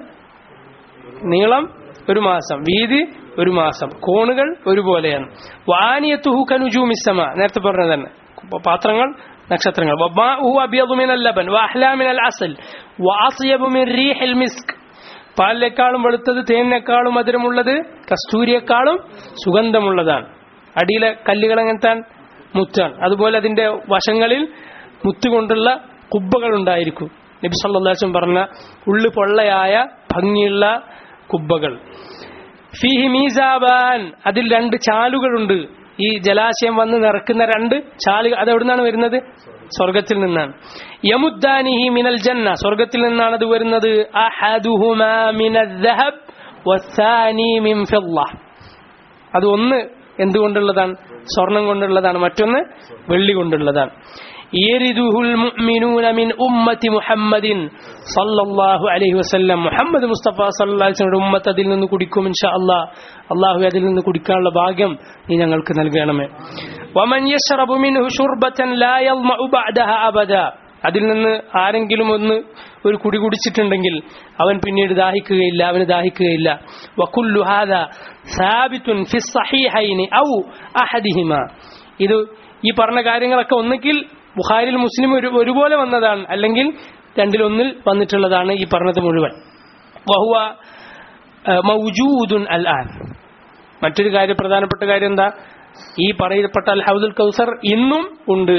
നീളം ഒരു മാസം വീതി ഒരു മാസം കോണുകൾ ഒരുപോലെയാണ് വാനിയത്തുഹു കനുജൂമിസമ നേരത്തെ പറഞ്ഞത് തന്നെ പാത്രങ്ങൾ നക്ഷത്രങ്ങൾ വമാഉഹു അബ്യദു മിനൽ ലബൻ വഅഹ്ലാ മിനൽ അസൽ വഅസ്യബു മിൻ റീഹിൽ മിസ്ക് പാലിനേക്കാളും വെളുത്തത് തേനിനേക്കാളും മധുരമുള്ളത് കസ്തൂരിയേക്കാളും സുഗന്ധമുള്ളതാണ് അടിയിലെ കല്ലുകൾ എങ്ങനത്തെ മുത്താണ് അതുപോലെ അതിന്റെ വശങ്ങളിൽ മുത്തുകൊണ്ടുള്ള കുബ്ബകൾ ഉണ്ടായിരിക്കും നബി സല്ലല്ലാഹു അലൈഹി വസല്ലം പറഞ്ഞ ഉള്ളു പൊള്ളയായ ഭംഗിയുള്ള കുബ്ബകൾ ഫീഹി മീസാബാൻ അതിൽ രണ്ട് ചാലുകളുണ്ട് ഈ ജലാശയം വന്ന് നിറക്കുന്ന രണ്ട് ചാലുകൾ അത് എവിടുന്നാണ് വരുന്നത് സ്വർഗത്തിൽ നിന്നാണ് യമുദ്ദാനിഹി മിനൽ ജന്ന സ്വർഗത്തിൽ നിന്നാണ് അത് വരുന്നത് അഹദുഹുമാ മിനൽ ദഹബ് വസ്സാനി മിൻ ഫിദ്ദ അത് ഒന്ന് എന്തുകൊണ്ടുള്ളതാണ് സ്വർണം കൊണ്ടുള്ളതാണ് മറ്റൊന്ന് വെള്ളി കൊണ്ടുള്ളതാണ് യരിദുഹുൽ മുഅ്മിനൂന മിൻ ഉമ്മത്തി മുഹമ്മദിൻ സല്ലല്ലാഹു അലൈഹി വസല്ലം മുഹമ്മദ് മുസ്തഫ സല്ലല്ലാഹു അലൈഹി വസല്ലം ഉമ്മത്ത് അതിൽ നിന്ന് കുടിക്കും ഇൻഷാ അല്ലാഹ് അല്ലാഹു അതിൽ നിന്ന് കുടിക്കാനുള്ള ഭാഗ്യം നീ ഞങ്ങൾക്ക് നൽകണമേ വമൻ യശ്റബു മിൻഹു ശുർബതൻ ലാ യൽമഉ ബഅദഹ അബദ അതിൽ നിന്ന് ആരെങ്കിലും ഒന്ന് ഒരു കുടി കുടിച്ചിട്ടുണ്ടെങ്കിൽ അവൻ പിന്നീട് ദാഹിക്കുകയില്ല അവന് ദാഹിക്കുകയില്ല വകുല്ലു ഹാദ സാബിത്തുൻ ഫി സഹീഹൈനി ഔ അഹദിഹിമ ഇത് ഈ പറഞ്ഞ കാര്യങ്ങളൊക്കെ ഒന്നുകിൽ ബുഖാരിൽ മുസ്ലിം ഒരു ഒരുപോലെ വന്നതാണ് അല്ലെങ്കിൽ രണ്ടിലൊന്നിൽ വന്നിട്ടുള്ളതാണ് ഈ പറഞ്ഞത് മുഴുവൻ വഹുവ അഹ്, മൗജൂദുൻ അൽ ആൻ മറ്റൊരു കാര്യം പ്രധാനപ്പെട്ട കാര്യം എന്താ ഈ പറയപ്പെട്ട അൽ ഹൗദുൽ കൗസർ ഇന്നും ഉണ്ട്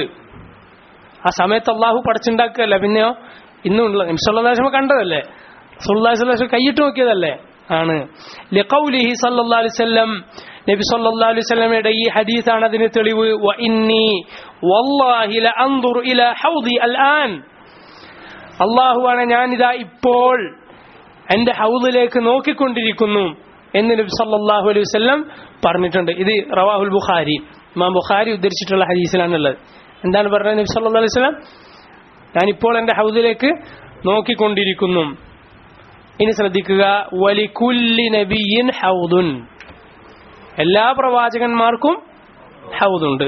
ആ സമയത്ത് അള്ളാഹു പടച്ചുണ്ടാക്കുകയല്ല പിന്നെയോ ഇന്നും ഉള്ള നിമിഷമുള്ള കണ്ടതല്ലേ സുല്ലാസ് കൈയിട്ട് നോക്കിയതല്ലേ ആണ് ലിഖൗലിഹി സല്ലല്ലാഹു അലൈഹി വസല്ലം നബി സല്ലല്ലാഹു അലൈഹി വസല്ലമയുടെ ഈ ഹദീസാണ് അതിന് തെളിവ് വ ഇന്നി വല്ലാഹി ലഅൻദുർ ഇലാ ഹൗദി അൽആൻ അള്ളാഹുവാണ് ഞാനിതാ ഇപ്പോൾ എന്റെ ഹൗദിലേക്ക് നോക്കിക്കൊണ്ടിരിക്കുന്നു എന്ന് നബി സല്ലല്ലാഹു അലൈഹി വസല്ലം പറഞ്ഞിട്ടുണ്ട് ഇത് റവാഹുൽ ബുഖാരി ഇമാം ബുഖാരി ഉദ്ധരിച്ചിട്ടുള്ള ഹദീസിലാണുള്ളത് എന്താണ് പറഞ്ഞത് നബി സല്ലല്ലാഹു അലൈഹി വസല്ലം ഞാനിപ്പോൾ എന്റെ ഹൗദിലേക്ക് നോക്കിക്കൊണ്ടിരിക്കുന്നു ഇനി ശ്രദ്ധിക്കുക വലികുല്ലി നബിയിൻ ഹൗദുൻ എല്ലാ പ്രവാചകന്മാർക്കും ഹൗദുണ്ട്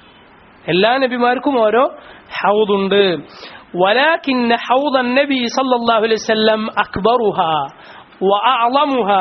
എല്ലാ നബിമാർക്കും ഓരോ ഹൗദുണ്ട് ولكن حوض النبي صلى الله عليه وسلم أكبرها وأعظمها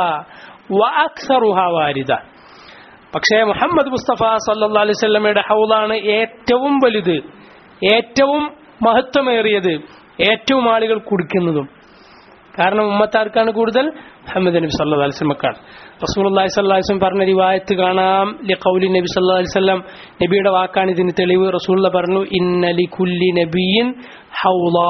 وأكثرها واردة പക്ഷേ മുഹമ്മദ് മുസ്തഫ സല്ലല്ലാഹു അലൈഹി വസല്ലമയുടെ ഹൗദാണ് ഏറ്റവും വലുത് ഏറ്റവും മഹത്വമേറിയത് ഏറ്റവും ആളുകൾ കുടിക്കുന്നതും കാരണം ഉമ്മത്താർക്കാണ് കൂടുതൽ മുഹമ്മദ് നബി സല്ലല്ലാഹു അലൈഹി വസല്ലമക്കാണ് റസൂലുള്ളാഹി സ്വല്ലല്ലാഹു അലൈഹി വസല്ലം പറഞ്ഞ റിവായത്ത് കാണാം ലിഖൗലി നബി സല്ലല്ലാഹു അലൈഹി വസല്ലം നബിയുടെ വാക്കാണ് ഇതിന് തെളിവ് റസൂലുള്ള പറഞ്ഞു ഇന്ന ലികുല്ലി നബിയിൻ ഹൗളാ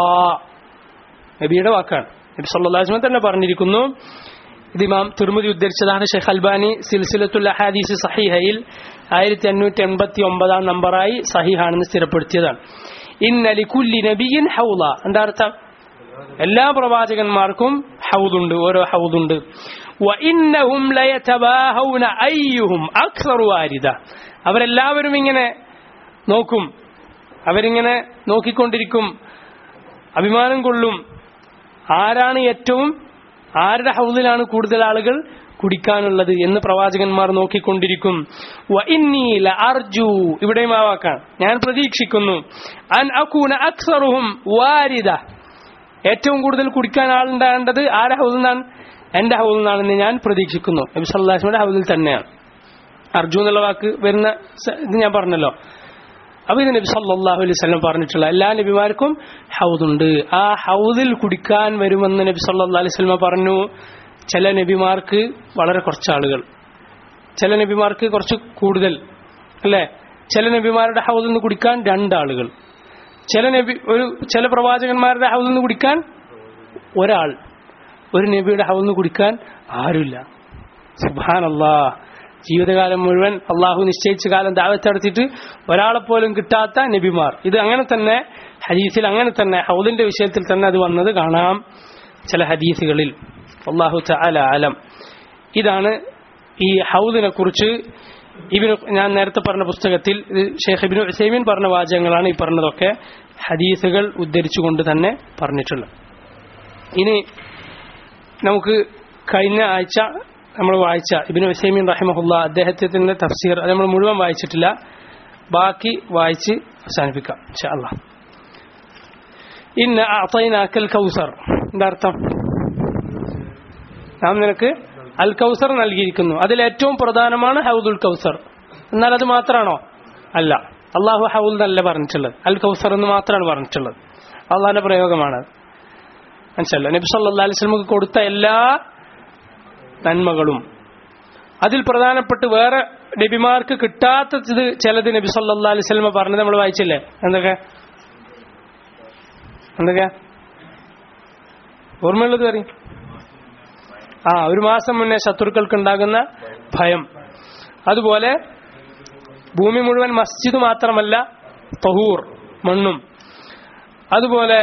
നബിയുടെ വാക്കാണ് നബി സല്ലല്ലാഹു അലൈഹി വസല്ലം തന്നെ പറഞ്ഞിരിക്കുന്നു ഇത് ഇമാം തിരുമതി ഉദ്ധരിച്ചതാണ് ഷെയ്ഖ് അൽബാനി സിൽസിലത്തുൽ അഹാദീസ് സഹിഹയിൽ ആയിരത്തി അഞ്ഞൂറ്റി എൺപത്തി ഒമ്പതാം നമ്പറായി സഹിഹാണെന്ന് സ്ഥിരപ്പെടുത്തിയതാണ് ഇന്ന ലികുല്ലി നബിയിൻ ഹൗള എന്താ അർത്ഥം എല്ലാ പ്രവാചകന്മാർക്കും ഹൗദുണ്ട് ഓരോ ഹൗദുണ്ട് വഇന്നഹും ലയതബാഹൗന അയ്യുഹും അക്സറു വാരിദ അവരെല്ലാവരും ഇങ്ങനെ നോക്കും അവരിങ്ങനെ നോക്കിക്കൊണ്ടിരിക്കും അഭിമാനം കൊള്ളും ആരാണ് ഏറ്റവും ആരുടെ ഹൗദിലാണ് കൂടുതൽ ആളുകൾ കുടിക്കാനുള്ളത് എന്ന് പ്രവാചകന്മാർ നോക്കിക്കൊണ്ടിരിക്കും വഇന്നീ ലഅർജു ഇവിടെയും ആ വാക്കാണ് ഞാൻ പ്രതീക്ഷിക്കുന്നു അൻ അകൂന അക്സറുഹും വാരിദ ഏറ്റവും കൂടുതൽ കുടിക്കാൻ ആളുണ്ടാകേണ്ടത് ആരുടെ ഹൗദിൽ നിന്നാണ് എന്റെ ഹൗദിൽ നിന്നാണെന്ന് ഞാൻ പ്രതീക്ഷിക്കുന്നു നബി സല്ലാസ്മയുടെ ഹൗദിൽ തന്നെയാണ് അർജു എന്നുള്ള വാക്ക് വരുന്ന സ- ഇത് ഞാൻ പറഞ്ഞല്ലോ അപ്പൊ ഇത് നബി സല്ലല്ലാഹു അലൈഹി വസല്ലം പറഞ്ഞിട്ടുള്ള എല്ലാ നബിമാർക്കും ഹൗദുണ്ട് ആ ഹൗദിൽ കുടിക്കാൻ വരുമെന്ന് നബി സല്ലല്ലാഹു അലൈഹി വസല്ലം പറഞ്ഞു ചില നബിമാർക്ക് വളരെ കുറച്ച് ആളുകൾ ചില നബിമാർക്ക് കുറച്ച് കൂടുതൽ അല്ലേ ചില നബിമാരുടെ ഹൗദിൽ നിന്ന് കുടിക്കാൻ രണ്ടാളുകൾ ചില നബി ഒരു ചില പ്രവാചകന്മാരുടെ ഹൗദിൽ നിന്ന് കുടിക്കാൻ ഒരാൾ ഒരു നബിയുടെ ഹൗദിൽ നിന്ന് കുടിക്കാൻ ആരുമില്ല സുബാനല്ലാ ജീവിതകാലം മുഴുവൻ അള്ളാഹു നിശ്ചയിച്ച കാലം ദാവത്ത് നടത്തിയിട്ട് ഒരാളെ പോലും കിട്ടാത്ത നബിമാർ ഇത് അങ്ങനെ തന്നെ ഹദീസിൽ അങ്ങനെ തന്നെ ഹൗദിന്റെ വിഷയത്തിൽ തന്നെ അത് വന്നത് കാണാം ചില ഹദീസുകളിൽ അള്ളാഹു തആല ആലം ഇതാണ് ഈ ഹൗദിനെ കുറിച്ച് ഇബിന് ഞാൻ നേരത്തെ പറഞ്ഞ പുസ്തകത്തിൽ ഇത് ഷെയ്ഖ് ഇബിന് ഉസൈമീൻ പറഞ്ഞ വാചകങ്ങളാണ് ഈ പറഞ്ഞതൊക്കെ ഹദീസുകൾ ഉദ്ധരിച്ചുകൊണ്ട് തന്നെ പറഞ്ഞിട്ടുള്ളത് ഇനി നമുക്ക് കഴിഞ്ഞ ആഴ്ച നമ്മൾ വായിച്ച ഇബിന് ഉസൈമീൻ റഹിമഹുല്ല അദ്ദേഹത്തിന്റെ തഫ്സീർ അത് നമ്മൾ മുഴുവൻ വായിച്ചിട്ടില്ല ബാക്കി വായിച്ച് അവസാനിപ്പിക്കാം ഇൻഷാ അല്ലാഹ് ഇന്ന അഅതൈനാക്കൽ കൗസർ എന്താ അർത്ഥം നാം നിനക്ക് അൽ കൗസർ നൽകിയിരിക്കുന്നു അതിൽ ഏറ്റവും പ്രധാനമാണ് ഹൗദുൽ കൗസർ എന്നാൽ അത് മാത്രമാണോ അല്ല അള്ളാഹു ഹൗൽ എന്നല്ല പറഞ്ഞിട്ടുള്ളത് അൽ കൗസർ എന്ന് മാത്രമാണ് പറഞ്ഞിട്ടുള്ളത് അള്ളാഹിന്റെ പ്രയോഗമാണ് മനസ്സിലല്ലോ നബി സല്ലാ അലൈഹി സ്വലമുക്ക് കൊടുത്ത എല്ലാ നന്മകളും അതിൽ പ്രധാനപ്പെട്ട് വേറെ നബിമാർക്ക് കിട്ടാത്തത് ചിലത് നബി സല്ലാ അലൈഹി സ്വലമ പറഞ്ഞത് നമ്മൾ വായിച്ചില്ലേ എന്തൊക്കെ എന്തൊക്കെയാ ഓർമ്മയുള്ളത് പറയും ആ ഒരു മാസം മുന്നേ ശത്രുക്കൾക്ക് ഉണ്ടാകുന്ന ഭയം അതുപോലെ ഭൂമി മുഴുവൻ മസ്ജിദ് മാത്രമല്ല തഹൂർ മണ്ണും അതുപോലെ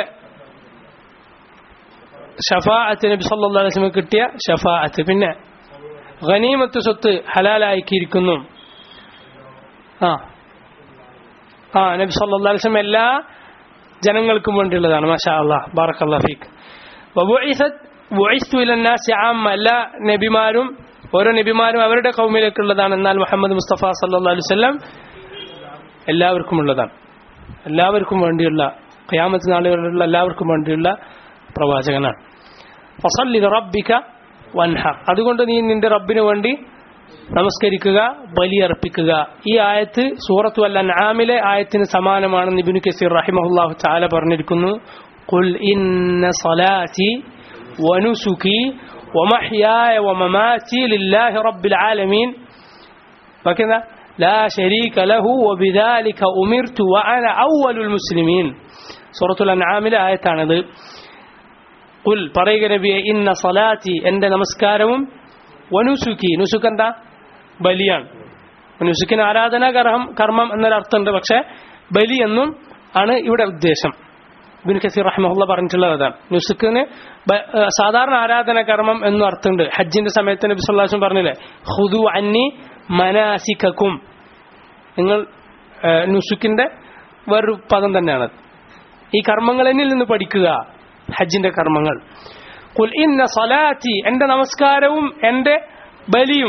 ഷഫാഅത്ത് നബി സല്ലല്ലാഹു അലൈഹി വസല്ലം കിട്ടിയ ഷഫാഅത്ത് പിന്നെ ഗനീമത്ത് സ്വത്ത് ഹലാലാക്കിയിരിക്കുന്നു ആ ആ നബി സല്ലല്ലാഹു അലൈഹി വസല്ലം എല്ലാ ജനങ്ങൾക്കും വേണ്ടിയുള്ളതാണ് മാഷാ അല്ലാഹ് ബാറക്കല്ലാഹു ഫീക്ക് വബുഇസത് ബുഇസ്തു ഇലന്നാസി ആമ്മ എല്ലാ നബിമാരും ഓരോ നബിമാരും അവരുടെ കൗമിലേക്കുള്ളതാണ് എന്നാൽ മുഹമ്മദ് മുസ്തഫ സല്ലല്ലാഹു അലൈഹി വസല്ലം എല്ലാവർക്കും ഉള്ളതാണ് എല്ലാവർക്കും വേണ്ടിയുള്ള ഖിയാമത്ത് നാളുകളിലുള്ള എല്ലാവർക്കും വേണ്ടിയുള്ള പ്രവാചകനാണ് ഫസല്ലി റബ്ബിക വൻഹർ അതുകൊണ്ട് നീ നിന്റെ റബ്ബിന് വേണ്ടി നമസ്കരിക്കുക ബലിയർപ്പിക്കുക ഈ ആയത്ത് സൂറത്തു അൽ അൻആമിലെ ആയത്തിന് സമാനമാണെന്ന് ഇബ്നു കസീർ റഹിമഹുല്ലാഹു തആല പറഞ്ഞിരിക്കുന്നു ഖുൽ ഇന്ന സലാത്തി വനുസുകി ومحياي ومماتي لله رب العالمين وكذا لا شريك له وبذلك أمرت وأنا أول المسلمين سورة الأنعام آية ആണത് കുൽ പറയുക നബിയെ ഇന്ന സലാത്തി എന്റെ നമസ്കാരവും വനുസുക്കി നുസുക്ക് എന്താ ബലിയാണ് നുസുക്കിന് ആരാധനാ കർമ്മം കർമ്മം എന്നൊരർത്ഥമുണ്ട് പക്ഷെ ബലി എന്നും ആണ് ഇവിടെ ഉദ്ദേശം ബിൻ കസീർ റഹ്മുള്ള പറഞ്ഞിട്ടുള്ളത് അതാണ് നുസുക്കിന് ബ- ഏഹ് സാധാരണ ആരാധന കർമ്മം എന്നും അർത്ഥമുണ്ട് ഹജ്ജിന്റെ സമയത്ത് നബി സല്ലാസും പറഞ്ഞില്ലേ ഹുദു അന്നി മനാസിക്കും നിങ്ങൾ ഏഹ് നുസുക്കിന്റെ വേറൊരു പദം തന്നെയാണ് ഈ കർമ്മങ്ങൾ എന്നിൽ നിന്ന് പഠിക്കുക ഹജ്ജിന്റെ കർമ്മങ്ങൾ കുൽ ഇന്ന സലാത്തി എന്റെ നമസ്കാരവും എന്റെ ബലിയും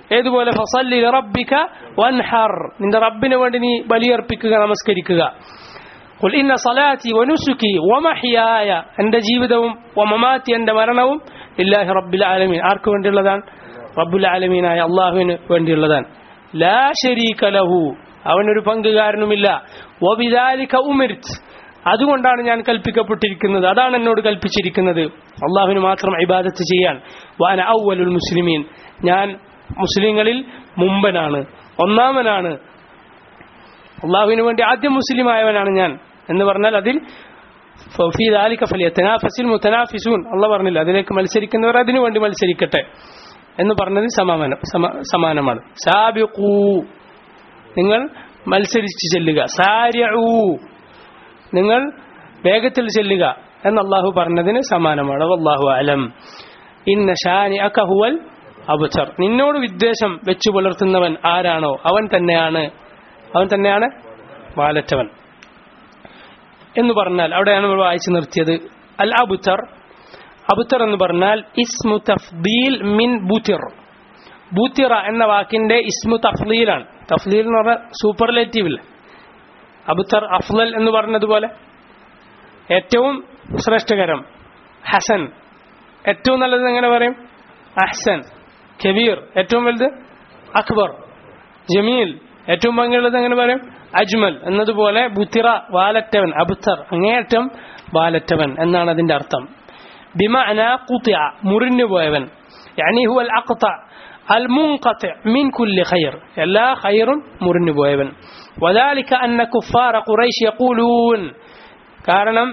ഏതുപോലെ ഫസല്ലി റബ്ബിക വൻഹർ നിന്റെ റബ്ബിന് വേണ്ടി നീ ബലിയർപ്പിക്കുക നമസ്കരിക്കുക قل إن صلاتي ونسكي ومحياي എൻ്റെ ജീവിതവും വമമാറ്റി എൻ്റെ മരണവും ഇല്ലാഹി റബ്ബിൽ ആലമീൻ ആർക്ക് വേണ്ടിയുള്ളതാണ് റബ്ബുൽ ആലമീനായ അള്ളാഹുവിന് വേണ്ടിയുള്ളതാണ് ലാ ശരീക ലഹു അവനൊരു പങ്കുകാരനുമില്ല വബിദാലിക ഉമിർത്ത് അതുകൊണ്ടാണ് ഞാൻ കൽപ്പിക്കപ്പെട്ടിരിക്കുന്നത് അതാണ് എന്നോട് കൽപ്പിച്ചിരിക്കുന്നത് അള്ളാഹുവിന് മാത്രം ഇബാദത്ത് ചെയ്യാൻ വാന ഔവലുൽ മുസ്ലിമീൻ ഞാൻ മുസ്ലിങ്ങളിൽ മുമ്പനാണ് ഒന്നാമനാണ് അള്ളാഹുവിന് വേണ്ടി ആദ്യം മുസ്ലിം ആയവനാണ് ഞാൻ എന്ന് പറഞ്ഞാൽ അതിൽ ഫീ ദാലിക ഫലിയത്തനാഫസിൽ മുത്തനാഫിസൂൻ അള്ള പറഞ്ഞില്ല അതിലേക്ക് മത്സരിക്കുന്നവർ അതിനു വേണ്ടി മത്സരിക്കട്ടെ എന്ന് പറഞ്ഞത് സമാനം സമ- സമാനമാണ് സാബിഖൂ നിങ്ങൾ മത്സരിച്ച് ചെല്ലുക സാരിഊ നിങ്ങൾ വേഗത്തിൽ ചെല്ലുക എന്ന് അള്ളാഹു പറഞ്ഞതിന് സമാനമാണ് വല്ലാഹു അലം ഇന്ന ഷാനി അക്കഹുവൽ അബുച്ചർ നിന്നോട് വിദ്വേഷം വെച്ചു പുലർത്തുന്നവൻ ആരാണോ അവൻ തന്നെയാണ് അവൻ തന്നെയാണ് വാലറ്റവൻ എന്ന് പറഞ്ഞാൽ അവിടെയാണ് നമ്മൾ വായിച്ചു നിർത്തിയത് അൽ അബുത്തർ അബുത്തർ എന്ന് പറഞ്ഞാൽ ഇസ്മു തഫ്ദീൽ മിൻ ബുത്തിർ ബൂത്തിറ എന്ന വാക്കിന്റെ ഇസ്മു തഫ്ലീലാണ് തഫ്ലീൽ എന്ന് പറഞ്ഞാൽ സൂപ്പർലേറ്റീവ് ഇല്ല അബുത്തർ അഫ്ലൽ എന്ന് പറഞ്ഞതുപോലെ ഏറ്റവും ശ്രേഷ്ഠകരം ഹസൻ ഏറ്റവും നല്ലത് എങ്ങനെ പറയും അഹ്സൻ കബീർ ഏറ്റവും വലുത് അക്ബർ ജമീൽ ഏറ്റവും ഭംഗിയുള്ളത് എങ്ങനെ പറയും അജ്മൽ എന്നതുപോലെ ബുത്തിറ വാലറ്റവൻ അബുത്തർ അങ്ങേയറ്റം വാലറ്റവൻ എന്നാണ് അതിന്റെ അർത്ഥം ബിമഅന ഖുതിഅ മുറിഞ്ഞു പോയവൻ യാനി ഹുവൽ അഖ്ത അൽ മുൻഖതി മിൻ കുല്ലി ഖൈർ എല്ലാ ഖൈറും മുറിഞ്ഞു പോയവൻ വദാലിക അന്ന കുഫാറ ഖുറൈശ് യഖൂലൂൻ കാരണം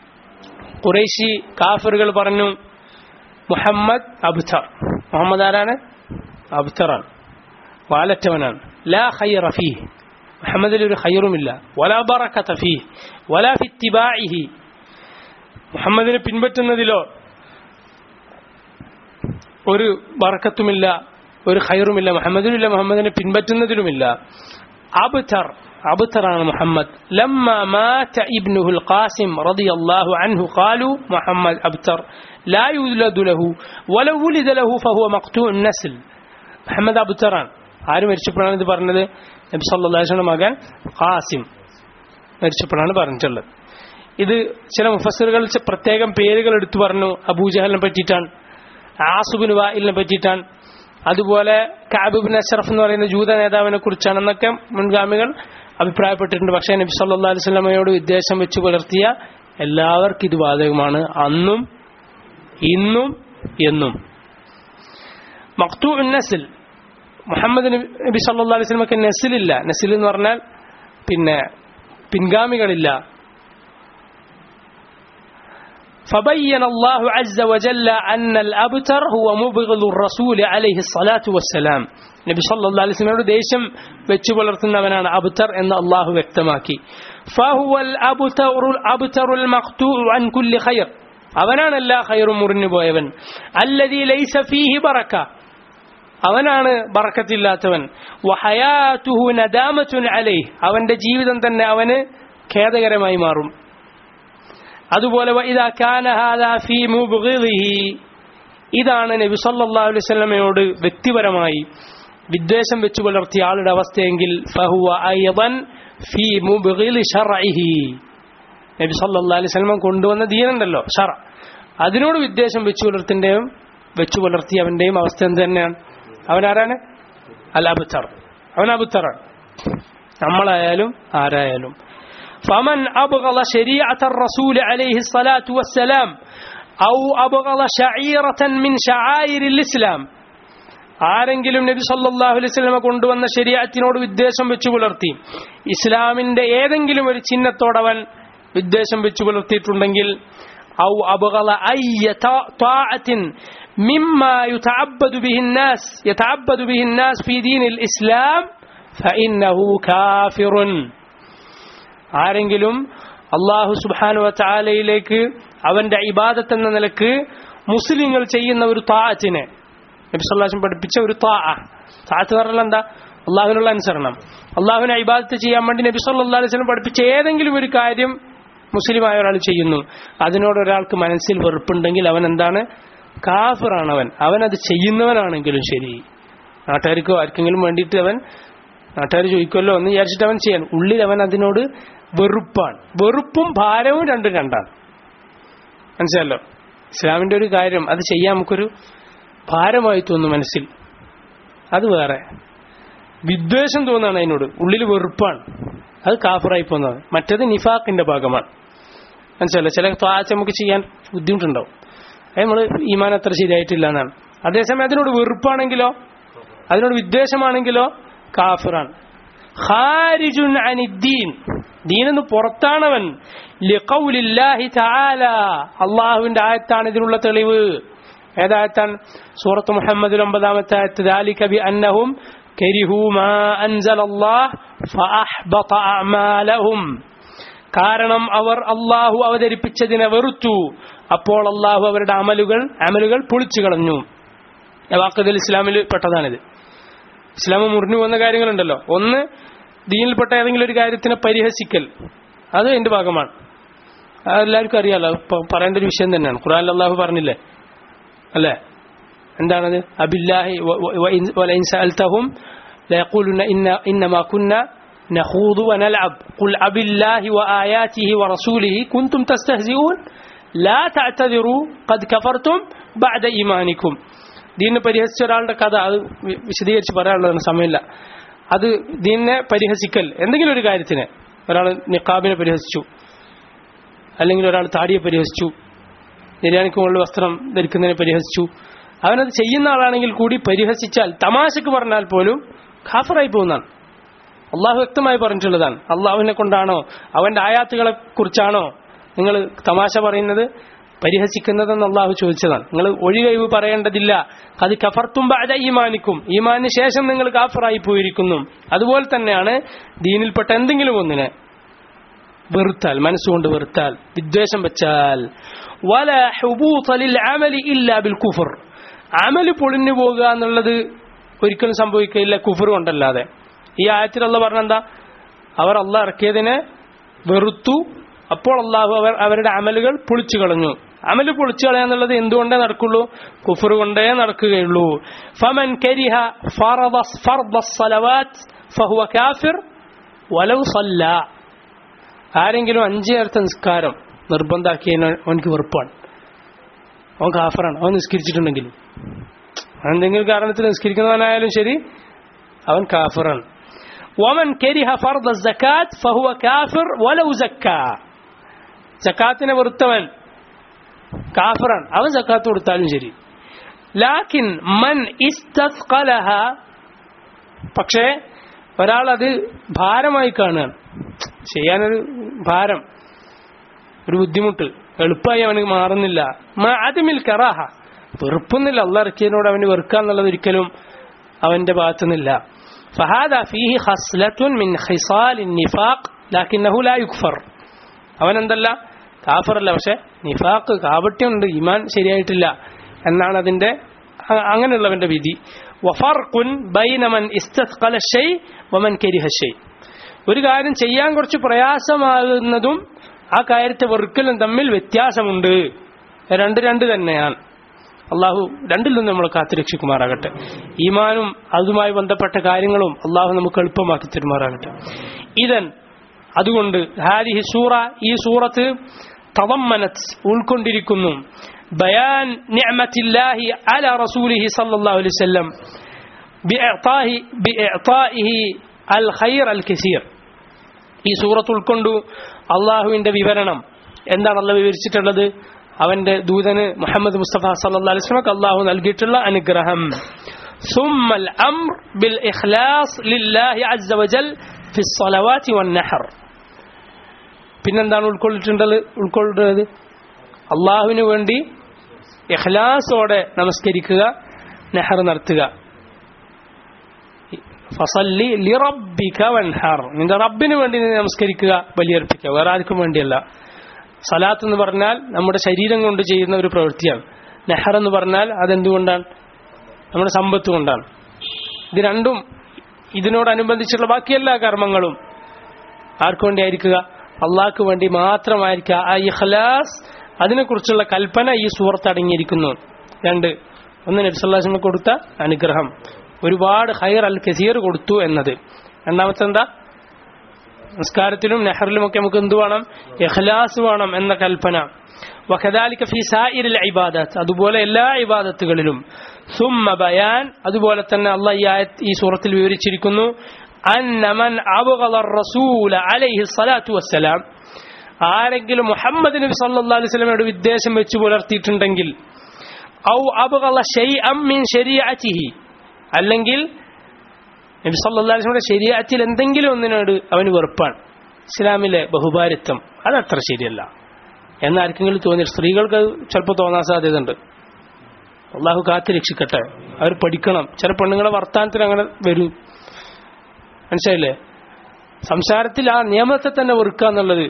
ഖുറൈശി കാഫിറുകൾ പറഞ്ഞു മുഹമ്മദ് അബ്തർ മുഹമ്മദ് ആരാണ് അബ്തറാണ് വാലറ്റവനാണ് ലാ ഖൈറ ഫീഹ് മുഹമ്മദിൽ ഒരു ഖൈറുമില്ല വലാ ബറക്കത ഫീഹ് വലാ ഫി ഇത്തിബാഇഹി മുഹമ്മദിനെ പിൻപറ്റുന്നതിലോ ഒരു ബറക്കത്തുമില്ല ഒരു ഖൈറുമില്ല മുഹമ്മദിനുമില്ല മുഹമ്മദിനെ പിൻപറ്റുന്നതിലുമില്ല അബ്തർ അബ്തറാണ് മുഹമ്മദ് ലമ്മ മാത ഇബ്നുഹുൽ ഖാസിം റളിയല്ലാഹു അൻഹു ഖാലു മുഹമ്മദ് അബ്തർ ലാ യൂലദു ലഹു വലൗ വുലിദ ലഹു ഫഹുവ മഖ്തൂഉൻ നസ്ൽ മുഹമ്മദ് അബ്തറാണ് ആര് മരിച്ചപ്പോഴാണ് ഇത് പറഞ്ഞത് നബി സല്ലല്ലാഹു അലൈഹി വസല്ലം മകൻ ഖാസിം മരിച്ചപ്പോഴാണ് പറഞ്ഞിട്ടുള്ളത് ഇത് ചില മുഫസറുകൾ ച- പ്രത്യേകം പേരുകൾ എടുത്തു പറഞ്ഞു അബൂജഹലിനെ പറ്റിയിട്ടാണ് ആസുബിൻ വായിലിനെ പറ്റിയിട്ടാണ് അതുപോലെ കാബിബിൻ അഷറഫ് എന്ന് പറയുന്ന ജൂത നേതാവിനെ കുറിച്ചാണെന്നൊക്കെ മുൻഗാമികൾ അഭിപ്രായപ്പെട്ടിട്ടുണ്ട് പക്ഷേ നബി സല്ലല്ലാഹു അലൈഹി വസല്ലമയോട് വിദ്വേഷം വെച്ച് പുലർത്തിയ എല്ലാവർക്കും ഇത് ബാധകമാണ് അന്നും ഇന്നും എന്നും മക്തൂ നസിൽ മുഹമ്മദ് നബി നബി സല്ലല്ലാഹു അലൈഹി വസല്ലമക്ക് നസിലില്ല നസിൽ എന്ന് പറഞ്ഞാൽ പിന്നെ പിൻഗാമികളില്ല فبين الله عز وجل أن الأبتر هو مبغض الرسول عليه الصلاة والسلام നബി സല്ലല്ലാഹു അലൈഹി വസല്ലമയുടെ ദേഷ്യം വെച്ചു പുലർത്തുന്നവനാണ് അബ്തർ എന്ന് അള്ളാഹു വ്യക്തമാക്കി فهو الأبتر الأبتر المقطوع عن كل خير അവനാണ് എല്ലാ ഖൈറും മുറിഞ്ഞു പോയവൻ الذي ليس فيه بركة അവനാണ് ബറക്കത്തില്ലാത്തവൻ വഹയാതുഹു നദാമത്തുൻ അലൈഹ് അവന്റെ ജീവിതം തന്നെ അവന് ഖേദകരമായി മാറും അതുപോലെ വഇദാ കാന ഹാദാ ഫീ മുബ്ഗിദിഹി ഇതാണ് നബി സല്ലല്ലാഹു അലൈഹി വസല്ലമയോട് വ്യക്തിപരമായി വിദ്വേഷം വെച്ച് പുലർത്തിയ ആളുടെ അവസ്ഥയെങ്കിൽ ഫഹുവ അയ്ദൻ ഫീ മുബ്ഗിദി ശർഇഹി നബി സല്ലല്ലാഹു അലൈഹി വസല്ലം കൊണ്ടുവന്ന ദീനുണ്ടല്ലോ ഷറ അതിനോട് വിദ്വേഷം വെച്ച് പുലർത്തിന്റെയും വെച്ച് പുലർത്തിയവന്റെയും അവസ്ഥ എന്ത് തന്നെയാണ് അവൻ ആരാണ് അൽ അബുത്തർ അവൻ അബുത്തറാണ് നമ്മളായാലും ആരായാലും فمن أبغض شريعة الرسول عليه الصلاة والسلام أو أبغض شعيرة من شعائر الإسلام ആരെങ്കിലും നബി സല്ലല്ലാഹു അലൈഹി വസല്ലമ കൊണ്ടുവന്ന ശരീഅത്തിനോട് വിദ്വേഷം വെച്ചു പുലർത്തി ഇസ്ലാമിന്റെ ഏതെങ്കിലും ഒരു ചിഹ്നത്തോടവൻ വിദ്വേഷം വെച്ചു പുലർത്തിയിട്ടുണ്ടെങ്കിൽ ഔ അബ്ഗള അയ്യ طاعة مما يتعبد به الناس يتعبد به الناس في دين الإسلام فإنه كافر ആരെങ്കിലും അള്ളാഹു സുബാനു ചാലയിലേക്ക് അവന്റെ ഇബാദത്ത് എന്ന നിലക്ക് മുസ്ലിങ്ങൾ ചെയ്യുന്ന ഒരു താഅത്തിനെ നബി സല്ലാഹും പഠിപ്പിച്ച ഒരു താ താഅത്ത് പറഞ്ഞാൽ എന്താ അള്ളാഹുവിനുള്ള അനുസരണം അള്ളാഹുവിനെ ഇബാദത്ത് ചെയ്യാൻ വേണ്ടി നബി സല്ലാ അലൈഹി സ്വലം പഠിപ്പിച്ച ഏതെങ്കിലും ഒരു കാര്യം മുസ്ലിമായ ഒരാൾ ചെയ്യുന്നു അതിനോട് ഒരാൾക്ക് മനസ്സിൽ വെറുപ്പുണ്ടെങ്കിൽ അവൻ എന്താണ് കാഫിറാണ് അവൻ അവൻ അത് ചെയ്യുന്നവനാണെങ്കിലും ശരി നാട്ടുകാർക്കോ ആർക്കെങ്കിലും വേണ്ടിയിട്ട് അവൻ നാട്ടുകാർ ചോദിക്കുമല്ലോ എന്ന് വിചാരിച്ചിട്ട് അവൻ ചെയ്യാൻ ഉള്ളിൽ അവൻ അതിനോട് വെറുപ്പാണ് വെറുപ്പും ഭാരവും രണ്ടും രണ്ടാണ് മനസ്സിലല്ലോ ഇസ്ലാമിന്റെ ഒരു കാര്യം അത് ചെയ്യാൻ നമുക്കൊരു ഭാരമായി തോന്നുന്നു മനസ്സിൽ അത് വേറെ വിദ്വേഷം തോന്നാണ് അതിനോട് ഉള്ളിൽ വെറുപ്പാണ് അത് കാഫറായി പോകുന്നതാണ് മറ്റത് നിഫാഖിന്റെ ഭാഗമാണ് മനസ്സിലല്ലോ ചില താഴ്ച നമുക്ക് ചെയ്യാൻ ബുദ്ധിമുട്ടുണ്ടാവും അത് നമ്മൾ ഈമാൻ അത്ര ശരിയായിട്ടില്ല എന്നാണ് അതേസമയം അതിനോട് വെറുപ്പാണെങ്കിലോ അതിനോട് വിദ്വേഷമാണെങ്കിലോ കാഫിറാണ് ഖാരിജുൻ അനിദ്ദീൻ ദീനെന്ന് പുറത്താണവൻ ലിഖൗലില്ലാഹി തആല അള്ളാഹുവിന്റെ ആയത്താണ് ഇതിനുള്ള തെളിവ് ഏതായത്താണ് സൂറത്ത് മുഹമ്മദ് ഒമ്പതാമത്തെ ആയത്ത് ذلك بأنهم كرهوا ما أنزل الله فأحبط أعمالهم കാരണം അവർ അള്ളാഹു അവതരിപ്പിച്ചതിനെ വെറുത്തു അപ്പോൾ അള്ളാഹു അവരുടെ അമലുകൾ അമലുകൾ പൊളിച്ചു കളഞ്ഞു വാക്കതിൽ ഇസ്ലാമിൽ പെട്ടതാണിത് ഇസ്ലാം മുറിഞ്ഞു പോകുന്ന കാര്യങ്ങളുണ്ടല്ലോ ഒന്ന് ദീനിൽപ്പെട്ട ഏതെങ്കിലും ഒരു കാര്യത്തിനെ പരിഹസിക്കൽ അത് അതിന്റെ ഭാഗമാണ് അതെല്ലാവർക്കും അറിയാലോ ഇപ്പൊ പറയേണ്ട ഒരു വിഷയം തന്നെയാണ് ഖുറാൻ അള്ളാഹു പറഞ്ഞില്ലേ അല്ലേ എന്താണത് അബില്ലാഹി വലൈൻ സഅൽതഹും ലയഖൂലുന ഇന്ന ഇന്നമാ കുന്ന നഖൂദു വനൽഅബ് ഖുൽ അബില്ലാഹി വആയാതിഹി വറസൂലിഹി കുൻതും തസ്തഹ്സിഊൻ ലാ തഅതദിറു ഖദ് കഫർതും ബഅദ ഈമാനിക്കും ദീനിനെ പരിഹസിച്ച ഒരാളുടെ കഥ അത് വി- വിശദീകരിച്ച് പറയാനുള്ളതാണ് സമയമില്ല അത് ദീനിനെ പരിഹസിക്കൽ എന്തെങ്കിലും ഒരു കാര്യത്തിന് ഒരാൾ നിക്കാബിനെ പരിഹസിച്ചു അല്ലെങ്കിൽ ഒരാൾ താടിയെ പരിഹസിച്ചു നിര്യാണിക്ക് മുകളിൽ വസ്ത്രം ധരിക്കുന്നതിനെ പരിഹസിച്ചു അവനത് ചെയ്യുന്ന ആളാണെങ്കിൽ കൂടി പരിഹസിച്ചാൽ തമാശക്ക് പറഞ്ഞാൽ പോലും ഖാഫറായി പോകുന്നതാണ് അള്ളാഹു വ്യക്തമായി പറഞ്ഞിട്ടുള്ളതാണ് അള്ളാഹുവിനെ കൊണ്ടാണോ അവന്റെ ആയാത്തുകളെ കുറിച്ചാണോ നിങ്ങൾ തമാശ പറയുന്നത് പരിഹസിക്കുന്നതെന്ന് അള്ളാഹു ചോദിച്ചതാണ് നിങ്ങൾ ഒഴികഴിവ് പറയേണ്ടതില്ല അത് കഫർത്തും ബാധ ഈമാനിക്കും ഈമാനിന് ശേഷം നിങ്ങൾ കാഫറായി പോയിരിക്കുന്നു അതുപോലെ തന്നെയാണ് ദീനിൽപ്പെട്ട എന്തെങ്കിലും ഒന്നിനെ വെറുത്താൽ മനസ്സുകൊണ്ട് വെറുത്താൽ വിദ്വേഷം വെച്ചാൽ വല ഹുബൂത്ത ലിൽ അമലി ഇല്ലാ ബിൽ കുഫർ അമല് പൊളിഞ്ഞു പോകുക എന്നുള്ളത് ഒരിക്കലും സംഭവിക്കില്ല കുഫർ കൊണ്ടല്ലാതെ ഈ ആയത്തിൽ അല്ല പറഞ്ഞെന്താ അവർ അള്ളാഹ് ഇറക്കിയതിനെ വെറുത്തു അപ്പോൾ അള്ളാഹു അവർ അവരുടെ അമലുകൾ പൊളിച്ചു കളഞ്ഞു അമല് പൊളിച്ചു കളയാന്നുള്ളത് എന്തുകൊണ്ടേ നടക്കുള്ളൂ കുഫർ കൊണ്ടേ നടക്കുകയുള്ളൂ ഫമൻ കരിഹ ഫറദ ഫർദ സലവാത്ത് ഫഹുവ കാഫിർ വലവ് സല്ല ആരെങ്കിലും അഞ്ച് നേരത്തെ നിസ്കാരം നിർബന്ധാക്കിയതിന് അവനക്ക് വെറുപ്പാണ് അവൻ കാഫറാണ് അവൻ നിസ്കരിച്ചിട്ടുണ്ടെങ്കിലും എന്തെങ്കിലും കാരണത്തിൽ നിസ്കരിക്കുന്നവനായാലും ശരി അവൻ കാഫറാണ് ومن كره فرض الزكاة فهو كافر ولو زكى സക്കാത്തിനെ വെറുത്തവൻ കാഫറാണ് അവൻ സക്കാത്ത് കൊടുത്താലും ശരി ലാക്കിൻ മൻ ഇസ്തഖലഹ പക്ഷേ ഒരാൾ അത് ഭാരമായി കാണുകയാണ് ചെയ്യാനൊരു ഭാരം ഒരു ബുദ്ധിമുട്ട് എളുപ്പമായി അവന് മാറുന്നില്ല അതിമിൽ കറാഹ വെറുപ്പൊന്നുമില്ല അള്ള ഇറക്കിയതിനോട് അവന് വെറുക്കുക എന്നുള്ളത് ഒരിക്കലും അവന്റെ ഭാഗത്തുനിന്നില്ല فهذا فيه خصلة من خصال النفاق لكنه لا يكفر അവൻ എന്തല്ല കാഫറല്ല പക്ഷെ നിഫാക്ക് കാപട്യമുണ്ട് ഈമാൻ ശരിയായിട്ടില്ല എന്നാണ് അതിന്റെ അ- അങ്ങനെയുള്ളവന്റെ വിധി വഫർഖുൻ ബൈന മൻ ഇസ്തഖല ഷൈ വമൻ കരിഹ ഷൈ ഒരു കാര്യം ചെയ്യാൻ കുറച്ച് പ്രയാസമാകുന്നതും ആ കാര്യത്തെ വെറുക്കലും തമ്മിൽ വ്യത്യാസമുണ്ട് രണ്ട് രണ്ട് തന്നെയാണ് അള്ളാഹു രണ്ടിൽ നിന്ന് നമ്മൾ കാത്തുരക്ഷിക്കുമാറാകട്ടെ ഈമാനും അതുമായി ബന്ധപ്പെട്ട കാര്യങ്ങളും അള്ളാഹു നമുക്ക് എളുപ്പമാക്കി തരുമാറാകട്ടെ ഇതൻ അതുകൊണ്ട് ഹാരിഹി സൂറ ഈ സൂറത്ത് തവമ്മനത്ത് ഉൾക്കൊണ്ടിരിക്കുന്നു ബയാൻ നിഅമത്തില്ലാഹി അല റസൂലിഹി സല്ലല്ലാഹു അലൈഹി വസല്ലം ബിഇഅ്താഹി ബിഇഅ്താഇഹി അൽ ഖൈർ അൽ കസീർ ഈ സൂറത്ത് ഉൾക്കൊണ്ടു അള്ളാഹുവിന്റെ വിവരണം എന്താണ് അള്ളാഹ് വിവരിച്ചിട്ടുള്ളത് അവന്റെ ദൂതന് മുഹമ്മദ് മുസ്തഫ സല്ലല്ലാഹു അലൈഹി വസല്ലം അള്ളാഹു നൽകിയിട്ടുള്ള അനുഗ്രഹം ثم الأمر بالإخلاص لله عز وجل في الصلوات والنحر പിന്നെന്താണ് ഉൾക്കൊള്ളിട്ടുള്ളത് ഉൾക്കൊള്ളുന്നത് അള്ളാഹുവിന് വേണ്ടി ഇഖ്ലാസോടെ നമസ്കരിക്കുക നെഹർ നടത്തുക ഫസല്ലി ലിറബ്ബിക വൻഹാർ നിന്റെ റബ്ബിന് വേണ്ടി നീ നമസ്കരിക്കുക ബലിയർപ്പിക്കുക വേറെ ആർക്കും വേണ്ടിയല്ല സലാത്ത് എന്ന് പറഞ്ഞാൽ നമ്മുടെ ശരീരം കൊണ്ട് ചെയ്യുന്ന ഒരു പ്രവൃത്തിയാണ് നെഹർ എന്ന് പറഞ്ഞാൽ അതെന്തുകൊണ്ടാണ് നമ്മുടെ സമ്പത്ത് കൊണ്ടാണ് ഇത് രണ്ടും ഇതിനോടനുബന്ധിച്ചുള്ള ബാക്കി എല്ലാ കർമ്മങ്ങളും ആർക്കു വേണ്ടിയായിരിക്കുക അള്ളാഹ്ക്ക് വേണ്ടി മാത്രമായിരിക്കുക ആ ഇഖ്ലാസ് അതിനെക്കുറിച്ചുള്ള കൽപ്പന ഈ സൂറത്ത് അടങ്ങിയിരിക്കുന്നു രണ്ട് ഒന്ന് നബ്സല്ലാസിന് കൊടുത്ത അനുഗ്രഹം ഒരുപാട് ഹൈർ അൽ കസീർ കൊടുത്തു എന്നത് രണ്ടാമത്തെ എന്താ നിസ്കാരത്തിലും നെഹറിലുമൊക്കെ നമുക്ക് എന്ത് വേണം ഇഖ്ലാസ് വേണം എന്ന കൽപ്പന വഖദാലിക ഫി സായിരിൽ ഇബാദത്ത് അതുപോലെ എല്ലാ ഇബാദത്തുകളിലും സുമ്മ ബയാൻ അതുപോലെ തന്നെ അള്ളാഹ് ഈ ആയത്ത് ഈ സൂറത്തിൽ വിവരിച്ചിരിക്കുന്നു അന്ന മൻ അബ്ഗള റസൂല അലൈഹി സ്വലാത്തു വസ്സലാം ആരെങ്കിലും മുഹമ്മദ് നബി സല്ലല്ലാഹു അലൈഹി വസല്ലമയുടെ വിദ്വേഷം വെച്ച് പുലർത്തിയിട്ടുണ്ടെങ്കിൽ ഔ അബ്ഗള ഷൈഅം മിൻ ശരീഅതിഹി അല്ലെങ്കിൽ നബി സല്ലല്ലാഹു അലൈഹി വസല്ലമയുടെ ശരീഅത്തിൽ എന്തെങ്കിലും ഒന്നിനോട് അവന് വെറുപ്പാണ് ഇസ്ലാമിലെ ബഹുഭാരിത്വം അതത്ര ശരിയല്ല എന്നാർക്കെങ്കിലും തോന്നി സ്ത്രീകൾക്ക് അത് ചിലപ്പോൾ തോന്നാൻ സാധ്യതയുണ്ട് അള്ളാഹു കാത്ത് രക്ഷിക്കട്ടെ അവർ പഠിക്കണം ചില പെണ്ണുങ്ങളെ വർത്താനത്തിൽ അങ്ങനെ വരും മനസ്സിലായില്ലേ സംസാരത്തിൽ ആ നിയമത്തെ തന്നെ വെറുക്കുക എന്നുള്ളത്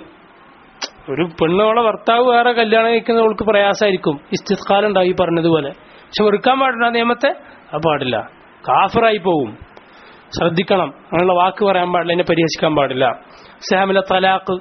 ഒരു പെണ്ണോളെ ഭർത്താവ് വേറെ കല്യാണം കഴിക്കുന്നവൾക്ക് പ്രയാസമായിരിക്കും ഇസ്തിസ്കാലം ഉണ്ടാവും ഈ പറഞ്ഞതുപോലെ പക്ഷെ വെറുക്കാൻ പാടില്ല ആ നിയമത്തെ അത് പാടില്ല കാഫറായി പോവും ശ്രദ്ധിക്കണം അങ്ങനെയുള്ള വാക്ക് പറയാൻ പാടില്ല എന്നെ പരിഹസിക്കാൻ പാടില്ല ഇസ്ലാമിലെ തലാഖ്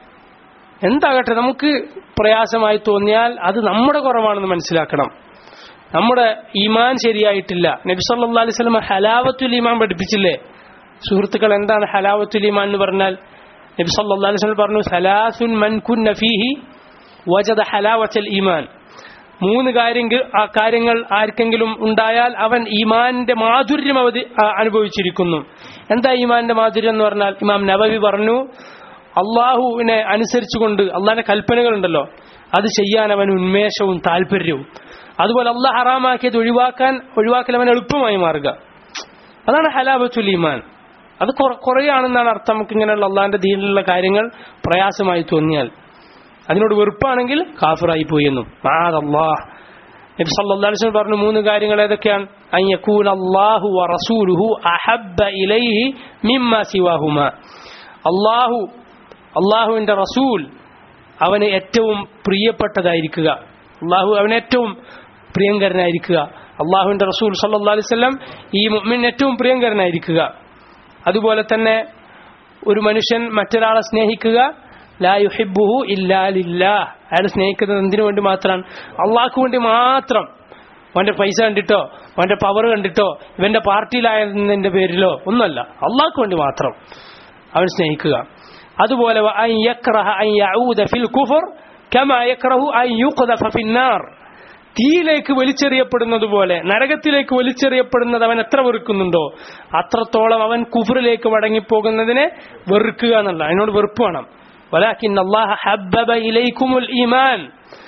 എന്താകട്ടെ നമുക്ക് പ്രയാസമായി തോന്നിയാൽ അത് നമ്മുടെ കുറവാണെന്ന് മനസ്സിലാക്കണം നമ്മുടെ ഈമാൻ ശരിയായിട്ടില്ല നബി സല്ലല്ലാഹു അലൈഹി വസല്ലം ഹലാവത്തുൽ ഈമാൻ പഠിപ്പിച്ചില്ലേ സുഹൃത്തുക്കൾ എന്താണ് ഹലാവത്തുൽ ഈമാൻ എന്ന് പറഞ്ഞാൽ നബി സല്ലല്ലാഹു അലൈഹി വസല്ലം പറഞ്ഞു സലാസുൻ മൻ കുന്ന ഫീഹി വജദ ഹലാവത്തുൽ ഈമാൻ മൂന്ന് കാര്യങ്ങൾ ആ കാര്യങ്ങൾ ആർക്കെങ്കിലും ഉണ്ടായാൽ അവൻ ഈമാന്റെ മാധുര്യം അവധി ആ, അനുഭവിച്ചിരിക്കുന്നു എന്താ ഈമാന്റെ മാധുര്യം എന്ന് പറഞ്ഞാൽ ഇമാം നബവി പറഞ്ഞു അള്ളാഹുവിനെ അനുസരിച്ചുകൊണ്ട് അള്ളാഹിന്റെ കൽപ്പനകളുണ്ടല്ലോ അത് ചെയ്യാൻ അവൻ ഉന്മേഷവും താല്പര്യവും അതുപോലെ അള്ളാഹ് ഹറാമാക്കിയത് ഒഴിവാക്കാൻ ഒഴിവാക്കൽ അവൻ എളുപ്പമായി മാറുക അതാണ് ഹലാബത്തുൽ ഈമാൻ അത് കുറ- കുറയാണെന്നാണ് അർത്ഥം നമുക്ക് ഇങ്ങനെയുള്ള അള്ളാഹിന്റെ ദീനിലുള്ള കാര്യങ്ങൾ പ്രയാസമായി തോന്നിയാൽ അതിനോട് വെറുപ്പാണെങ്കിൽ കാഫിറായി പോയി എന്നും മാതല്ലാഹ് നബി സല്ലല്ലാഹു അലൈഹി വസല്ലം പറഞ്ഞു മൂന്ന് കാര്യങ്ങൾ ഏതൊക്കെയാണ് അൻ യകൂന അല്ലാഹു വ റസൂലുഹു അഹബ്ബ ഇലൈഹി മിമ്മ സിവാഹുമ അല്ലാഹു അള്ളാഹുവിന്റെ റസൂൽ അവന് ഏറ്റവും പ്രിയപ്പെട്ടതായിരിക്കുക അള്ളാഹു അവന് ഏറ്റവും പ്രിയങ്കരനായിരിക്കുക അള്ളാഹുവിന്റെ റസൂൽ സല്ലല്ലാഹു അലൈഹി വസല്ലം ഈ മുഅ്മിന് ഏറ്റവും പ്രിയങ്കരനായിരിക്കുക അതുപോലെ തന്നെ ഒരു മനുഷ്യൻ മറ്റൊരാളെ സ്നേഹിക്കുക ലാ യുഹിബ്ബുഹു ഇല്ലാ ലില്ലാഹ് അയാൾ സ്നേഹിക്കുന്നത് എന്തിനു വേണ്ടി മാത്രമാണ് അള്ളാഹ്ക്ക് വേണ്ടി മാത്രം അവന്റെ പൈസ കണ്ടിട്ടോ അവന്റെ പവർ കണ്ടിട്ടോ ഇവന്റെ പാർട്ടിയിലായതിന്റെ പേരിലോ ഒന്നുമല്ല അള്ളാഹ്ക്ക് വേണ്ടി മാത്രം അവൻ സ്നേഹിക്കുക അതുപോലെ വ അൻ യക്റഹ അൻ യഊദ ഫിൽ കുഫർ കമാ യക്റഹു അൻ യുഖ്ദഫ ഫിന്നാർ തീയിലേക്ക് വലിച്ചെറിയപ്പെടുന്നത് പോലെ നരകത്തിലേക്ക് വലിച്ചെറിയപ്പെടുന്നത് അവൻ എത്ര വെറുക്കുന്നുണ്ടോ അത്രത്തോളം അവൻ കുഫറിലേക്ക് മടങ്ങിപ്പോകുന്നതിനെ വെറുക്കുക എന്നുള്ള അതിനോട് വെറുപ്പ് വേണം ولكن الله حبب إليكم الإيمان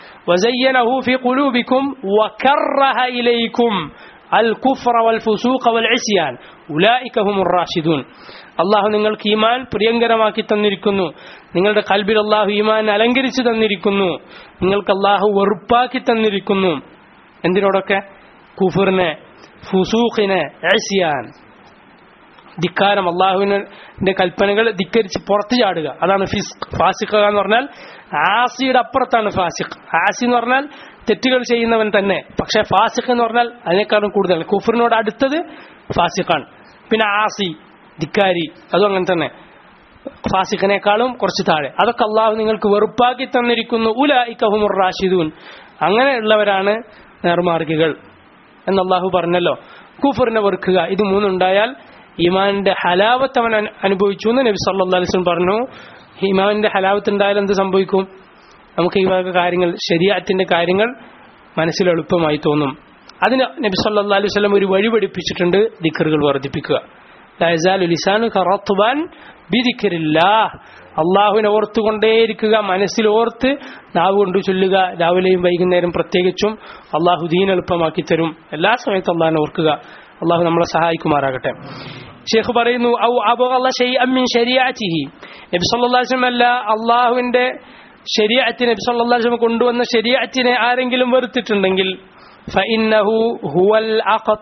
وزينه في قلوبكم وكره إليكم الكفر والفسوق والعصيان أولئك هم الراشدون അള്ളാഹു നിങ്ങൾക്ക് ഈമാൻ പ്രിയങ്കരമാക്കി തന്നിരിക്കുന്നു നിങ്ങളുടെ കൽബിൽ അള്ളാഹു ഈമാൻ അലങ്കരിച്ചു തന്നിരിക്കുന്നു നിങ്ങൾക്ക് അള്ളാഹു വെറുപ്പാക്കി തന്നിരിക്കുന്നു എന്തിനോടൊക്കെ കുഫറിനെ ഫുസൂഖിനെ ഏസിയാൻ ധിക്കാരം അള്ളാഹുവിന്റെ കൽപ്പനകൾ ധിക്കരിച്ച് പുറത്തു ചാടുക അതാണ് ഫിസ്ക് ഫാസിഖ എന്ന് പറഞ്ഞാൽ ആസിയുടെ അപ്പുറത്താണ് ഫാസിഖ് ആസി എന്ന് പറഞ്ഞാൽ തെറ്റുകൾ ചെയ്യുന്നവൻ തന്നെ പക്ഷെ ഫാസിഖ് എന്ന് പറഞ്ഞാൽ അതിനേക്കാളും കൂടുതൽ കുഫറിനോട് അടുത്തത് ഫാസിഖാണ് പിന്നെ ആസി ധിക്കാരി അതും അങ്ങനെ തന്നെ ഫാസിഖിനേക്കാളും കുറച്ച് താഴെ അതൊക്കെ അള്ളാഹു നിങ്ങൾക്ക് വെറുപ്പാക്കി തന്നിരിക്കുന്നു ഉല ഇക്കഹുമുർ റാഷിദൂൻ അങ്ങനെയുള്ളവരാണ് നേർമാർഗികൾ എന്ന് അള്ളാഹു പറഞ്ഞല്ലോ കുഫറിനെ വെറുക്കുക ഇത് മൂന്നുണ്ടായാൽ ഈമാനിന്റെ ഹലാവത്ത് അവൻ അനു- അനുഭവിച്ചു എന്ന് നബി സല്ലാ അലിസ്ലം പറഞ്ഞു ഈമാനിന്റെ ഹലാവത്ത് ഉണ്ടായാൽ എന്ത് സംഭവിക്കും നമുക്ക് ഈ വക കാര്യങ്ങൾ ശരിയാത്തിന്റെ കാര്യങ്ങൾ മനസ്സിൽ എളുപ്പമായി തോന്നും അതിന് നബി സല്ലാ അലൈഹി സ്വലം ഒരു വഴി പഠിപ്പിച്ചിട്ടുണ്ട് ദിക്കറുകൾ വർദ്ധിപ്പിക്കുക لا يزال لسانك رطبا بذكر الله അള്ളാഹുവിനെ ഓർത്തുകൊണ്ടേയിരിക്കുക മനസ്സിൽ ഓർത്ത് നാവ് കൊണ്ട് ചൊല്ലുക രാവിലെയും വൈകുന്നേരം പ്രത്യേകിച്ചും അള്ളാഹു ദീൻ എളുപ്പമാക്കി തരും എല്ലാ സമയത്തും അള്ളാഹിനെ ഓർക്കുക അള്ളാഹു നമ്മളെ സഹായിക്കുമാറാകട്ടെ ഷെയ്ഖ് പറയുന്നു ഔ അബഗള ശൈഅൻ മിൻ ശരീഅതിഹി നബി സല്ലല്ലാഹു അലൈഹി വസല്ലം അല്ല അള്ളാഹുവിന്റെ ശരീഅത്തിനെ നബി സല്ലല്ലാഹു അലൈഹി വസല്ലം കൊണ്ടുവന്ന ശരീഅത്തിനെ ആരെങ്കിലും വെറുത്തിട്ടുണ്ടെങ്കിൽ ഫഇന്നഹു ഹുവൽ അഖത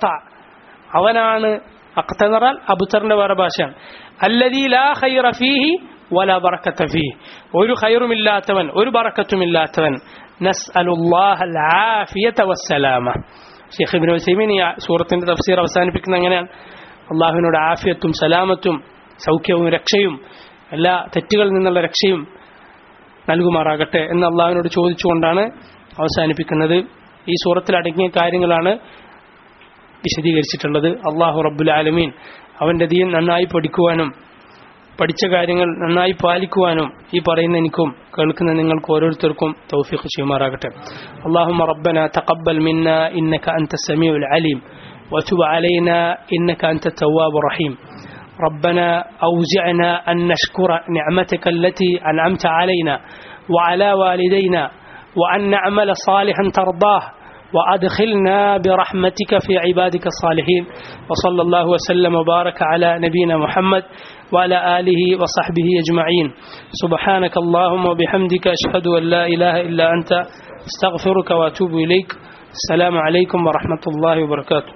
അവനാണ് അഖത എന്ന് പറഞ്ഞാൽ അബുത്തറിന്റെ വേറെ ഭാഷയാണ് അല്ലദീ ലാ ഖൈറ ഫീഹി വല ബറക്കത്ത ഫീഹി ഒരു ഖൈറുമില്ലാത്തവൻ ഒരു ബറക്കത്തുമില്ലാത്തവൻ നസ്അലുല്ലാഹൽ ആഫിയത വസ്സലാമ ഷെയ്ഖ് ഇബ്നു ഉസൈമീൻ ഈ സൂറത്തിന്റെ തഫ്സീർ അവസാനിപ്പിക്കുന്ന അങ്ങനെയാണ് അള്ളാഹുവിനോട് ആഫിയത്തും സലാമത്തും സൗഖ്യവും രക്ഷയും എല്ലാ തെറ്റുകളിൽ നിന്നുള്ള രക്ഷയും നൽകുമാറാകട്ടെ എന്ന് അള്ളാഹുവിനോട് ചോദിച്ചുകൊണ്ടാണ് അവസാനിപ്പിക്കുന്നത് ഈ സൂറത്തിൽ അടങ്ങിയ കാര്യങ്ങളാണ് വിശദീകരിച്ചിട്ടുള്ളത് അള്ളാഹു റബ്ബുൽ ആലമീൻ അവന്റെ ദീൻ നന്നായി പഠിക്കുവാനും പഠിച്ച കാര്യങ്ങൾ നന്നായി പാലിക്കുവാനും ഈ പറയുന്ന എനിക്കും കേൾക്കുന്ന നിങ്ങൾക്ക് ഓരോരുത്തർക്കും തൗഫീഖ് ചെയ്യുമാറാകട്ടെ اللهم ربنا تقبل منا إنك أنت السميع العليم وتب علينا إنك أنت التواب الرحيم ربنا أوزعنا أن نشكر نعمتك التي أنعمت علينا وعلى والدينا وأن نعمل صالحا ترضاه وأدخلنا برحمتك في عبادك الصالحين وصلى الله وسلم وبارك على نبينا محمد وعلى آله وصحبه أجمعين سبحانك اللهم وبحمدك أشهد أن لا إله إلا أنت استغفرك وأتوب إليك السلام عليكم ورحمة الله وبركاته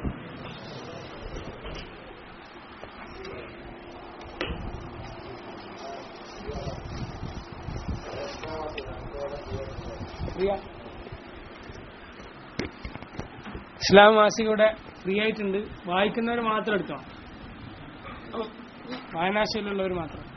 ഇസ്ലാം മാസികയുടെ ഫ്രീ ആയിട്ടുണ്ട് വായിക്കുന്നവർ മാത്രം എടുക്കണം വായനാശീലമുള്ളവർ മാത്രം